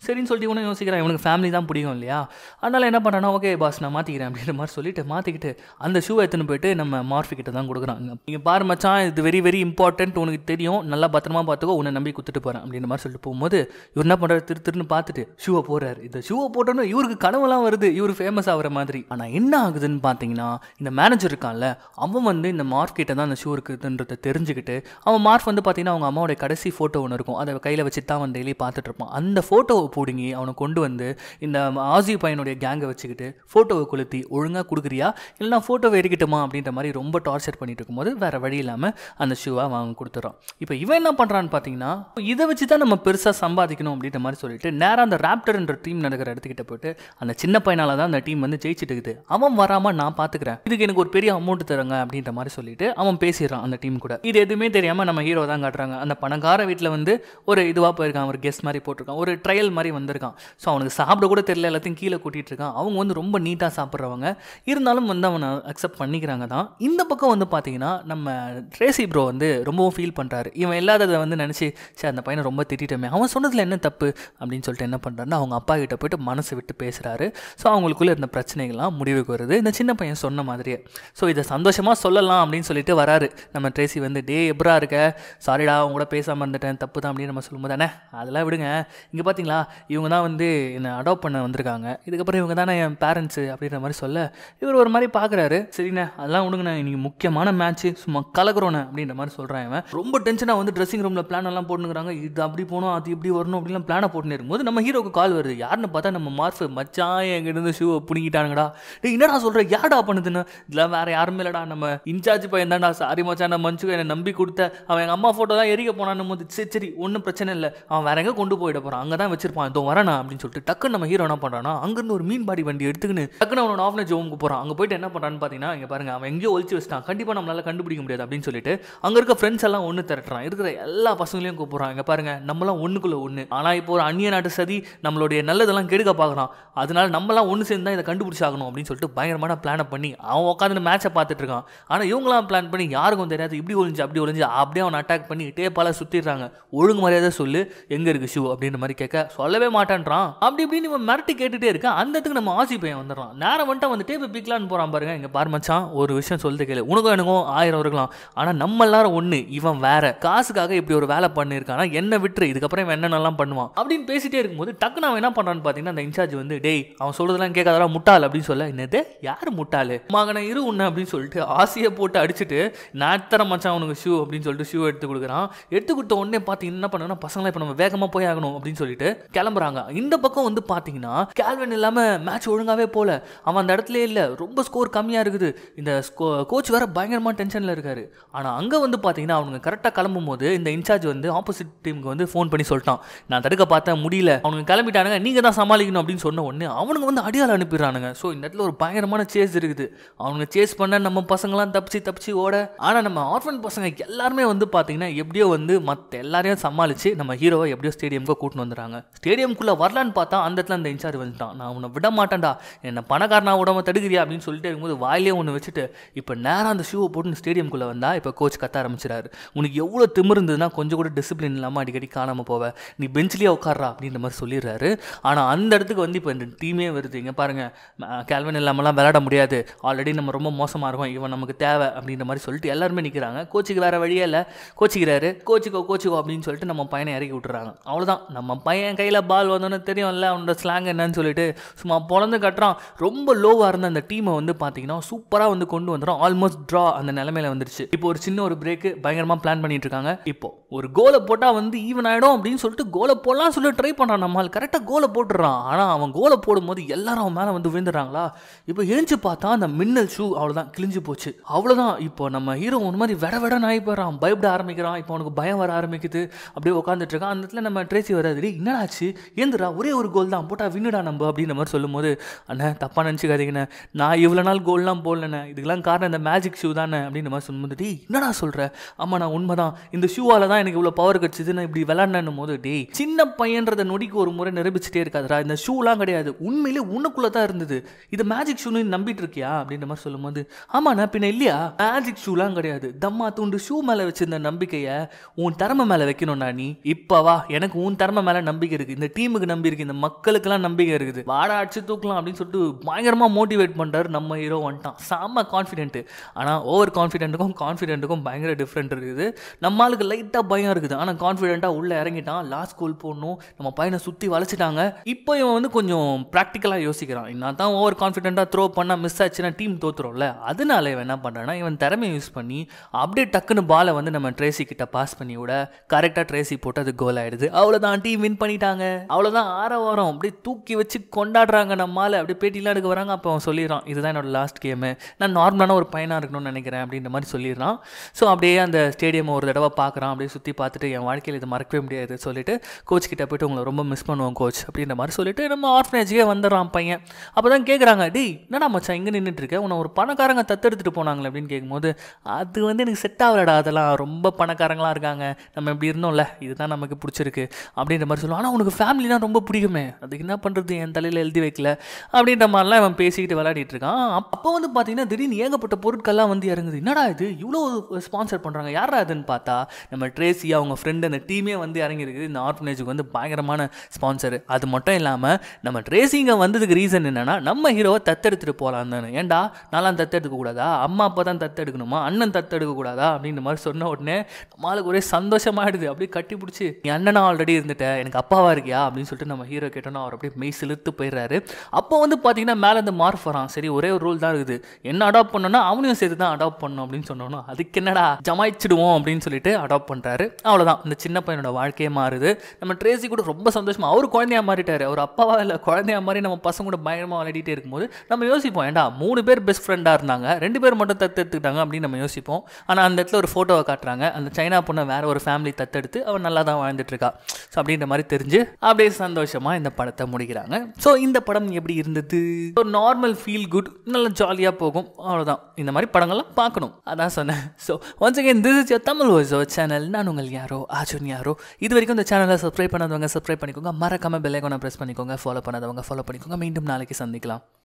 சரின்னு சொல்லிட்டு இவனும் யோசிக்கிறான் இவனுக்கு ஃபேமிலி தான் பிடிக்கும் இல்லையா அதனால் என்ன பண்ணுறான்னா ஓகே பாஸ் நான் மாற்றிக்கிறேன் அப்படின்ற மாதிரி சொல்லிட்டு மாற்றிக்கிட்டு அந்த ஷூவை எடுத்துன்னு போயிட்டு நம்ம மார்ஃபி கிட்ட தான் கொடுக்குறாங்க நீங்கள் பாரு மச்சான் இது வெரி வெரி இம்பார்ட்டன்ட் உனக்கு தெரியும் நல்லா பத்திரமா பார்த்துக்கோ உன்னை நம்பி கொடுத்துட்டு போகிறேன் அப்படின்ற மாதிரி சொல்லிட்டு போகும்போது இவர் என்ன பண்ணுறாரு திரு திருன்னு பார்த்துட்டு ஷூவை போடுறாரு இந்த ஷூவை போட்டோன்னு இவருக்கு கனவுலாம் வருது இவர் ஃபேமஸ் ஆகிற மாதிரி ஆனால் என்ன ஆகுதுன்னு பார்த்தீங்கன்னா இந்த மேனேஜர் இருக்கான்ல அவன் வந்து இந்த மார்க் கிட்ட தான் அந்த ஷூ இருக்குதுன்றதை தெரிஞ்சுக்கிட்டு அவன் மார்க் வந்து பார்த்தீங்கன்னா அவங்க அம்மாவோட கடைசி ஃபோட்டோ ஒன்று இருக்கும் அதை கையில் வச்சு தான் அவன் டெய்லி பார்த்துட்டு இருப்பான் அந்த ஃபோட்டோவை பிடுங்கி அவனை கொண்டு வந்து இந்த ஆசி பையனுடைய கேங்கை வச்சுக்கிட்டு ஃபோட்டோவை கொளுத்தி ஒழுங்காக கொடுக்குறியா இல்லைனா ஃபோட்டோவை எரிக்கட்டுமா அப்படின்ற மாதிரி ரொம்ப டார்ச்சர் பண்ணிட்டு இருக்கும்போது வேற வழி இல்லாமல் அந்த ஷூவை அவன் கொடுத்துட்றான் இப்போ இவன் என்ன பண்ணுறான்னு பார்த்தீங்கன்னா இதை வச்சு தான் நம்ம பெருசாக சம்பாதிக்கணும் அப்படின்ற மாதிரி சொல்லிட்டு நேராக அந்த ராப்டர்ன்ற டீம் நடக்கிற இடத்துக்கிட்ட போயிட்டு அந்த சின்ன பையனால தான் அந்த டீம் வந்து ஜெயிச்சிட்டு இருக்குது அவன் வராமல் நான் பார்த்துக்கிறேன் இதுக்கு எனக்கு ஒரு பெரிய அமௌண்ட் தருங்க அப்படின்ற மாதிரி சொல்லிட்டு அவன் பேசிடுறான் அந்த டீம் கூட இது எதுவுமே தெரியாமல் நம்ம ஹீரோ தான் காட்டுறாங்க அந்த பணக்கார வீட்டில் வந்து ஒரு இதுவாக போயிருக்கான் ஒரு கெஸ்ட் மாதிரி போட்டிருக்கான் ஒரு ட்ரையல் மாதிரி வந்திருக்கான் ஸோ அவனுக்கு சாப்பிட கூட தெரியல எல்லாத்தையும் கீழே கூட்டிட்டு இருக்கான் அவங்க வந்து ரொம்ப நீட்டாக சாப்பிட்றவங்க இருந்தாலும் வந்து அவனை அக்செப்ட் பண்ணிக்கிறாங்க தான் இந்த பக்கம் வந்து பார்த்தீங்கன்னா நம்ம ட்ரேசி ப்ரோ வந்து ரொம்பவும் ஃபீல் பண்ணுறாரு இவன் இல்லாததை வந்து நினச்சி சரி அந்த பையனை ரொம்ப திட்டிட்டோமே அவன் சொன்னதில் என்ன தப்பு அப்படின்னு சொல்லிட்டு என்ன பண்ணுறாருன்னா அவங்க அப்பா கிட்ட போயிட்டு மனசு விட்டு பேசுகிறாரு ஸோ அவங்களுக்குள்ள இருந்த பிரச்சனைகள்லாம் முடிவுக்கு வருது இந்த சின்ன பையன் சொன்ன மாதிரியே ஸோ இதை சந்தோஷமாக சொல்லலாம் அப்படின்னு சொல்லிட்டு வராரு நம்ம ட்ரேசி வந்து டே எப்பரா இருக்க சாரிடா அவங்க கூட பேசாமல் இருந்துட்டேன் தப்பு தான் அப்படின்னு நம்ம சொல்லும்போது தானே அதெல்லாம் விடுங்க இங்கே பார்த்தீங்களா இவங்க தான் வந்து என்னை அடாப்ட் பண்ண வந்திருக்காங்க இதுக்கப்புறம் இவங்க தானே என் பேரண்ட்ஸு அப்படின்ற மாதிரி சொல்ல இவர் ஒரு மாதிரி பார்க்குறாரு சரிண்ணே அதெல்லாம் விடுங்கண்ணே இன்னைக்கு முக்கியமான மேட்ச்சு சும்மா கலக்குறோண்ணே அப்படின்ற மாதிரி சொல்கிறான் இவன் ரொம்ப டென்ஷனாக வந்து ட்ரெஸ்ஸிங் ரூமில் பிளான் எல்லாம் போட்டுக்கிறாங்க இது அப்படி போகணும் அது இப்படி வரணும் அப்படிலாம் பிளானை போட்டுன்னு இருக்கும்போது நம்ம ஹீரோக்கு கால் வருது யாருன்னு பார்த்தா நம்ம மார்ஃபு மச்சான் எங்கிட்ட ஷூவை பிடிங்கிட்டானுங்கடா டேய் என்னடா சொல்கிற யாடா பண்ணுதுன்னு இதெல்லாம் வேற யாருமே இல்லடா நம்ம இன்சார்ஜ் பையன் தான்டா சாரி மச்சான் நான் மஞ்சு என்னை நம்பி கொடுத்த அவன் எங்கள் அம்மா ஃபோட்டோ தான் எரிக்க போனான்னு போது சரி சரி ஒன்றும் பிரச்சனை இல்லை அவன் வேற எங்கே கொண்டு போயிட போகிறான் அங்கே தான் வச்சிருப்பான் இதோ வரேனா அப்படின்னு சொல்லிட்டு டக்குன்னு நம்ம ஹீரோ என்ன பண்ணுறான்னா அங்கேருந்து ஒரு மீன் பாடி வண்டி எடுத்துக்கின்னு டக்குன்னு அவனோட ஆஃப்னேஜ் ஜோமுக்கு போகிறான் அங்கே போயிட்டு என்ன பண்ணுறான்னு பார்த்தீங்கன்னா இங்கே பாருங்க அவன் எங்கேயோ ஒழிச்சு வச்சிட்டான் கண்டிப்பாக நம்மளால கண்டுபிடிக்க முடியாது அப்படின்னு சொல்லிட்டு அங்கே இருக்க ஃப்ரெண்ட்ஸ் எல்லாம் ஒன்று திரட்டுறான் இருக்கிற எல்லா பசங்களையும் கூப்பிட்றான் இங்கே பாருங்க நம்மளாம் ஒன்றுக்குள்ள ஒன்று ஆனால் இப்போ ஒரு அந்நிய நாட்டு சதி நம்மளுடைய நல்லதெல்லாம் கெடுக்க பார்க்குறான் அதனால நம்மளாம் ஒன்று சேர்ந்து தான் இதை கண்டுபிடிச்சாகணும் அப்படின்னு சொல்லிட்டு பயங்கரமான பிளானை பண்ணி அவன் உட்காந்து மேட்சை பார்த்துட்டு இருக்கான் ஆனால் இவங்களாம் பிளான் பண்ணி யாருக்கும் தெரியாது இப்படி ஒளிஞ்சு அப்படி ஒளிஞ்சு அப்படியே அவனை அட்டாக் பண்ணி டேப்பால சுற்றிடுறாங்க ஒழுங்கு மரியாதை சொல்லு எங்கே இருக்கு ஷூ அப்படின்ற மாதிரி கேட்க சொல்லவே மாட்டான்றான் அப்படி இப்படின்னு இவன் மிரட்டி கேட்டுட்டே இருக்கான் அந்த இடத்துக்கு நம்ம ஆசி பையன் வந்துடுறான் நேரம் வந்துட்டு வந்து டேப்பை பிக்கலான்னு போகிறான் பாருங்க இங்கே பாரு மச்சான் ஒரு விஷயம் சொல்லிட்டு கேளு உனக்கும் எனக்கும் ஆயிரம் இருக்கலாம் ஆனால் நம்ம எல்லாரும் ஒன்று இவன் வேற காசுக்காக இப்படி ஒரு வேலை பண்ணியிருக்கானா என்ன விட்டுரு இதுக்கப்புறம் இவன் என்னென்னலாம் பண்ணுவான் அப்படின்னு பேசிட்டே இருக்கும்போது டக்குன்னு அவன் என்ன பண்ணுறான்னு பார்த்தீங்கன்னா அந்த இன்சார்ஜ் வந்து டேய் அவன் சொல்றதெல்லாம் கேட்காதடா முட்டாள் அப்படின்னு சொல்ல என்னது யார் முட்டாள் மகனை இரு உன்ன அப்படின்னு சொல்லிட்டு ஆசையை போட்டு அடிச்சுட்டு நான் தர மச்சான் அவனுக்கு ஷூ அப்படின்னு சொல்லிட்டு ஷூ எடுத்து கொடுக்குறான் எடுத்து கொடுத்த உடனே பார்த்தீங்கன்னா என்ன பண்ணுன்னா பசங்களை இப்போ நம்ம வேகமாக போய் ஆகணும் அப்படின்னு சொல்லிட்டு கிளம்புறாங்க இந்த பக்கம் வந்து பார்த்தீங்கன்னா கேல்வன் இல்லாமல் மேட்ச் ஒழுங்காவே போல அவன் அந்த இடத்துல இல்லை ரொம்ப ஸ்கோர் கம்மியாக இருக்குது இந்த கோச் வேற பயங்கரமாக டென்ஷனில் இருக்காரு ஆனால் அங்கே வந்து பார்த்தீங்கன்னா அவனுங்க கரெக்டாக கிளம்பும் போது இந்த இன்சார்ஜ் வந்து ஆப்போசிட் டீமுக்கு வந்து ஃபோன் பண்ணி சொல்லிட்டான் நான் தடுக்க பார்த்தேன் முடியல அவனுங்க கிளம்பிட்டானுங்க நீங்கள் தான் சமாளிக்கணும் அப்படின்னு சொன்ன உடனே அவனுங்க வந்து அடியால் அனுப்பிடுறானுங்க ஸோ இந்த இடத்துல ஒரு பயங்கரமான சேஸ் இருக்குது அவனுங்க சேஸ் பண்ண நம்ம பசங்களாம் தப்பிச்சு தப்பிச்சு ஓட ஆனால் நம்ம ஆர்ஃபன் பசங்க எல்லாருமே வந்து பார்த்தீங்கன்னா எப்படியோ வந்து மற்ற எல்லாரையும் சமாளித்து நம்ம ஹீரோவை எப்படியோ ஸ்டேடியம்க்கு கூட்டின்னு வந்துடுறாங்க ஸ்டேடியம்குள்ளே வரலான்னு பார்த்தா அந்த இடத்துல அந்த இன்சார்ஜ் வந்துட்டான் நான் உன்னை விட மாட்டேன்டா என்ன பணக்காரனா விடாம தடுக்கிறியா அப்படின்னு சொல்லிட்டு இருக்கும்போது வாயிலே ஒன்று வச்சுட்டு இப்போ நேராக அந்த ஷூவை போட்டு ஸ்டேடியம்குள்ளே வந்தா இப்போ கோச் கத்த ஆரம்பிச்சிடாரு உனக்கு எவ்வளோ திமிரு இருந்ததுன்னா கொஞ்சம் கூட டிசிப்ளின் இல்லாமல் அடிக்கடி காணாமல் போவ நீ பெஞ்சிலேயே உட்கார்றா அப்படின்ற மாதிரி சொல்லிடுறாரு ஆனால் அந்த இடத்துக்கு வந்து இப்போ இந்த டீமே வருது இங்கே பாருங்க கேல்வன் இல்லாமலாம் விளையாட முடியாது ஆல்ரெடி நம்ம ரொம்ப மோசமாக இருக்கோம் இவன் நமக்கு தேவை அப்படின்ற மாதிரி சொல்லிட்டு எல்லாருமே நிற்கிறாங்க கோச்சுக்கு வேற வழியே இல்லை கோச்சிக்கிறாரு கோச்சிக்கோ கோச்சிக்கோ அப்படின்னு சொல்லிட்டு நம்ம பையனை இறக்கி விட்டுறாங்க அவ்வளோதான் நம்ம பையன் கையில் பால் வந்தோன்னே தெரியும்ல அவனோட ஸ்லாங் என்னன்னு சொல்லிட்டு சும்மா பொழந்து கட்டுறான் ரொம்ப லோவாக இருந்த அந்த டீமை வந்து பார்த்தீங்கன்னா சூப்பராக வந்து கொண்டு வந்துடும் ஆல்மோஸ்ட் ட்ரா அந்த நிலைமையில வந்துருச்சு இப்போ ஒரு சின்ன ஒரு பிரேக்கு பயங்கரமாக பிளான் பண்ணிட்டு இருக்காங்க இப்போ ஒரு கோலை போட்டால் வந்து ஈவன் ஆகிடும் அப்படின்னு சொல்லிட்டு கோலை போடலாம் சொல்லி ட்ரை பண்ணுறான் நம்மால் கரெக்டாக கோலை போட்டுடுறான் ஆனால் அவன் கோலை போடும்போது எல்லாரும் அவன் மேலே வந்து விழுந்துடுறாங்களா இப்போ ஏஞ்சி பார்த்தா அந்த மின்னல் ஷூ அவ்வளோதான் கிழிஞ்சு போச்சு அவ்வளோதான் இப்போ நம்ம ஹீரோ ஒரு மாதிரி விட விட நாய் போயிடறான் பயப்பட ஆரம்பிக்கிறான் இப்போ அவனுக்கு பயம் வர ஆரம்பிக்குது அப்படியே உட்காந்துட்டு இருக்கான் அந்த இடத்துல நம்ம ட்ரேசி வராது "டேய், என்னடாச்சு ஏந்துடா ஒரே ஒரு கோல் தான் போட்டா வின்னுடா நம்ம அப்படின்ற மாதிரி சொல்லும்போது அண்ணே தப்பாக நினச்சிக்காதீங்கண்ணே நான் இவ்வளோ நாள் கோல்லாம் போடலண்ணே இதுக்கெல்லாம் காரணம் இந்த மேஜிக் ஷூ தானே அப்படின்ற மாதிரி சொல்லும்போது டேய் என்னடா சொல்கிற ஆமாம் நான் உண்மை தான் இந்த ஷூவால் தான் எனக்கு இவ்வளோ பவர் கிடச்சிது நான் இப்படி விளாட்ணும் போது டேய் சின்ன பையன்றத நொடிக்கு ஒரு முறை நிரூபிச்சிட்டே இருக்காதுடா இந்த ஷூலாம் கிடையாது உண்மையிலே உனக்குள்ளே தான் இருந்தது இது மேஜிக் ஷூன்னு நம்பிட்டு இருக்கியா அப்படின்ற மாதிரி சொல்லும்போது ஆமாண்ணா பின்ன இல்லையா மேஜிக் ஷூலாம் கிடையாது தம்மா தூண்டு ஷூ மேலே வச்சிருந்த நம்பிக்கையை உன் திறமை மேலே வைக்கணும்டா நீ இப்போ வா எனக்கு உன் திறமை மேலே நம்பிக்கை இருக்கு இருக்குது இந்த டீமுக்கு நம்பி இருக்கு இந்த மக்களுக்கெல்லாம் நம்பிக்கை இருக்குது வாடா அடிச்சு தூக்கலாம் அப்படின்னு சொல்லிட்டு பயங்கரமாக மோட்டிவேட் பண்ணுறாரு நம்ம ஹீரோ வந்துட்டான் செம்ம கான்ஃபிடென்ட்டு ஆனால் ஓவர் கான்ஃபிடென்ட்டுக்கும் கான்ஃபிடென்ட்டுக்கும் பயங்கர டிஃப்ரெண்ட் இருக்குது நம்ம ஆளுக்கு லைட்டாக பயம் இருக்குது ஆனால் கான்ஃபிடென்ட்டாக உள்ளே இறங்கிட்டான் லாஸ்ட் ஸ்கூல் போடணும் நம்ம பையனை சுற்றி வளைச்சிட்டாங்க இப்போ இவன் வந்து கொஞ்சம் ப்ராக்டிக்கலாக யோசிக்கிறான் நான் தான் ஓவர் கான்ஃபிடென்ட்டாக த்ரோ பண்ணால் மிஸ் ஆச்சுன்னா டீம் தோத்துரும்ல அதனால இவன் என்ன பண்ணுறான்னா இவன் திறமையை யூஸ் பண்ணி அப்படியே டக்குன்னு பாலை வந்து நம்ம ட்ரேசி கிட்ட பாஸ் பண்ணி விட கரெக்டாக ட்ரேசி போட்டு அது கோல் ஆயிடுது அவ்வளோதான் டீம் வின் பண்ணிட்டாங்க அவ்வளோதான் ஆற வாரம் அப்படியே தூக்கி வச்சு கொண்டாடுறாங்க நம்மால் அப்படியே பேட்டிலாம் எடுக்க வராங்க அப்போ அவன் சொல்லிடுறான் இதுதான் என்னோட லாஸ்ட் கேமு நான் நார்மலான ஒரு பையனாக இருக்கணும்னு நினைக்கிறேன் அப்படின்ற மாதிரி சொல்லிடுறான் ஸோ அப்படியே அந்த ஸ்டேடியம் ஒரு தடவை பார்க்குறான் அப்படியே சுற்றி பார்த்துட்டு என் வாழ்க்கையில் இது மறக்கவே முடியாது சொல்லிட்டு கோச் கிட்ட போயிட்டு உங்களை ரொம்ப மிஸ் பண்ணுவோம் கோச் அப்படின்ற மாதிரி சொல்லிட்டு நம்ம ஆர்ஃபனேஜுக்கே வந்துடுறான் பையன் அப்போ தான் கேட்குறாங்க டேய் என்னடா மச்சான் இங்கே நின்றுட்டு இருக்க உன்னை ஒரு பணக்காரங்க தத்தெடுத்துட்டு போனாங்களே அப்படின்னு கேட்கும்போது அது வந்து எனக்கு செட் ஆகலடா அதெல்லாம் ரொம்ப பணக்காரங்களாம் இருக்காங்க நம்ம இப்படி இருந்தோம்ல இதுதான் நமக்கு பிடிச்சிருக்கு அப்படின்ற மாதிரி சொல்லுவான் ஆனால் உனக்கு ஃபேமிலினா ரொம்ப பிடிக்குமே அதுக்கு என்ன பண்ணுறது என் தலையில் எழுதி வைக்கல அப்படின்ற மாதிரிலாம் இவன் பேசிக்கிட்டு விளையாடிட்டு இருக்கான் அப்போ வந்து பார்த்தீங்கன்னா திடீர்னு ஏகப்பட்ட பொருட்கள்லாம் வந்து இறங்குது என்னடா இது இவ்வளோ ஸ்பான்சர் பண்ணுறாங்க யாரா அதுன்னு பார்த்தா நம்ம ட்ரேசி அவங்க ஃப்ரெண்டு அந்த டீமே வந்து இறங்கியிருக்குது இந்த ஆர்ஃபனேஜுக்கு வந்து பயங்கரமான ஸ்பான்சர் அது மட்டும் இல்லாமல் நம்ம ட்ரேசிங்க வந்ததுக்கு ரீசன் என்னன்னா நம்ம ஹீரோவை தத்தெடுத்துட்டு போகலாம் தானே ஏன்டா நான்லாம் தத்தெடுக்க கூடாதா அம்மா அப்பா தான் தத்தெடுக்கணுமா அண்ணன் தத்தெடுக்க கூடாதா அப்படின்ற மாதிரி சொன்ன உடனே நம்மளுக்கு ஒரே சந்தோஷமாயிடுது அப்படியே கட்டி பிடிச்சி நீ அண்ணனா ஆல்ரெடி இருந்துட்டேன் எனக்கு அப்பாவா இருக்கியா அப்படின்னு சொல்லிட்டு நம்ம ஹீரோ கேட்டோன்னா அவர் அப்படியே மெய் செலுத்து போயிடுறாரு அப்போ வந்து பார்த்தீங்கன்னா மேலே இந்த மார்க் வரான் சரி ஒரே ஒரு ரூல் தான் இருக்குது என்ன அடாப்ட் பண்ணோன்னா அவனையும் சேர்த்து தான் அடாப்ட் பண்ணணும் அப்படின்னு சொன்னோன்னா அதுக்கு என்னடா ஜமாய்ச்சிடுவோம் அப்படின்னு சொல்லிட்டு அடாப்ட் பண்ணுறாரு அவ்வளோதான் இந்த சின்ன பையனோட வாழ்க்கையே மாறுது நம்ம ட்ரேசி கூட ரொம்ப சந்தோஷமா அவர் குழந்தையா மாறிட்டாரு அவர் அப்பாவா இல்லை குழந்தையா மாதிரி நம்ம பசங்க கூட பயங்கரமாக விளையாடிட்டே இருக்கும்போது நம்ம யோசிப்போம் ஏன்டா மூணு பேர் பெஸ்ட் ஃப்ரெண்டாக இருந்தாங்க ரெண்டு பேர் மட்டும் தத்தெடுத்துக்கிட்டாங்க அப்படின்னு நம்ம யோசிப்போம் ஆனால் அந்த இடத்துல ஒரு ஃபோட்டோவை காட்டுறாங்க அந்த சைனா பொண்ணை வேற ஒரு ஃபேமிலி தத்தெடுத்து அவன் நல்லா தான் வாழ்ந்துட்டு இருக்கா ஸோ அப்படின்ற மாதிரி தெரிஞ்சு அப்படியே சந்தோஷமாக இந்த படத்தை முடிக்கிறாங்க ஸோ இந்த படம் எப்படி இருந்தது ஒரு நார்மல் ஃபீல் குட் நல்ல ஜாலியாக போகும் அவ்வளோதான் இந்த மாதிரி படங்கள்லாம் பார்க்கணும் அதான் சொன்னேன் so once again this is your Tamil voice channel நான் உங்கள் யாரோ ஆஜுன் யாரோ இது வரைக்கும் இந்த சேனலை சப்ஸ்கிரைப் பண்ணாதவங்க சப்ஸ்கிரைப் பண்ணிக்கோங்க மறக்காம பெல் ஐக்கானை ப்ரெஸ் பண்ணிக்கோங்க ஃபாலோ பண்ணாதவங்க ஃபாலோ பண்ணிக்கோங்க மீண்டும் நாளைக்கு சந்திக்கலாம்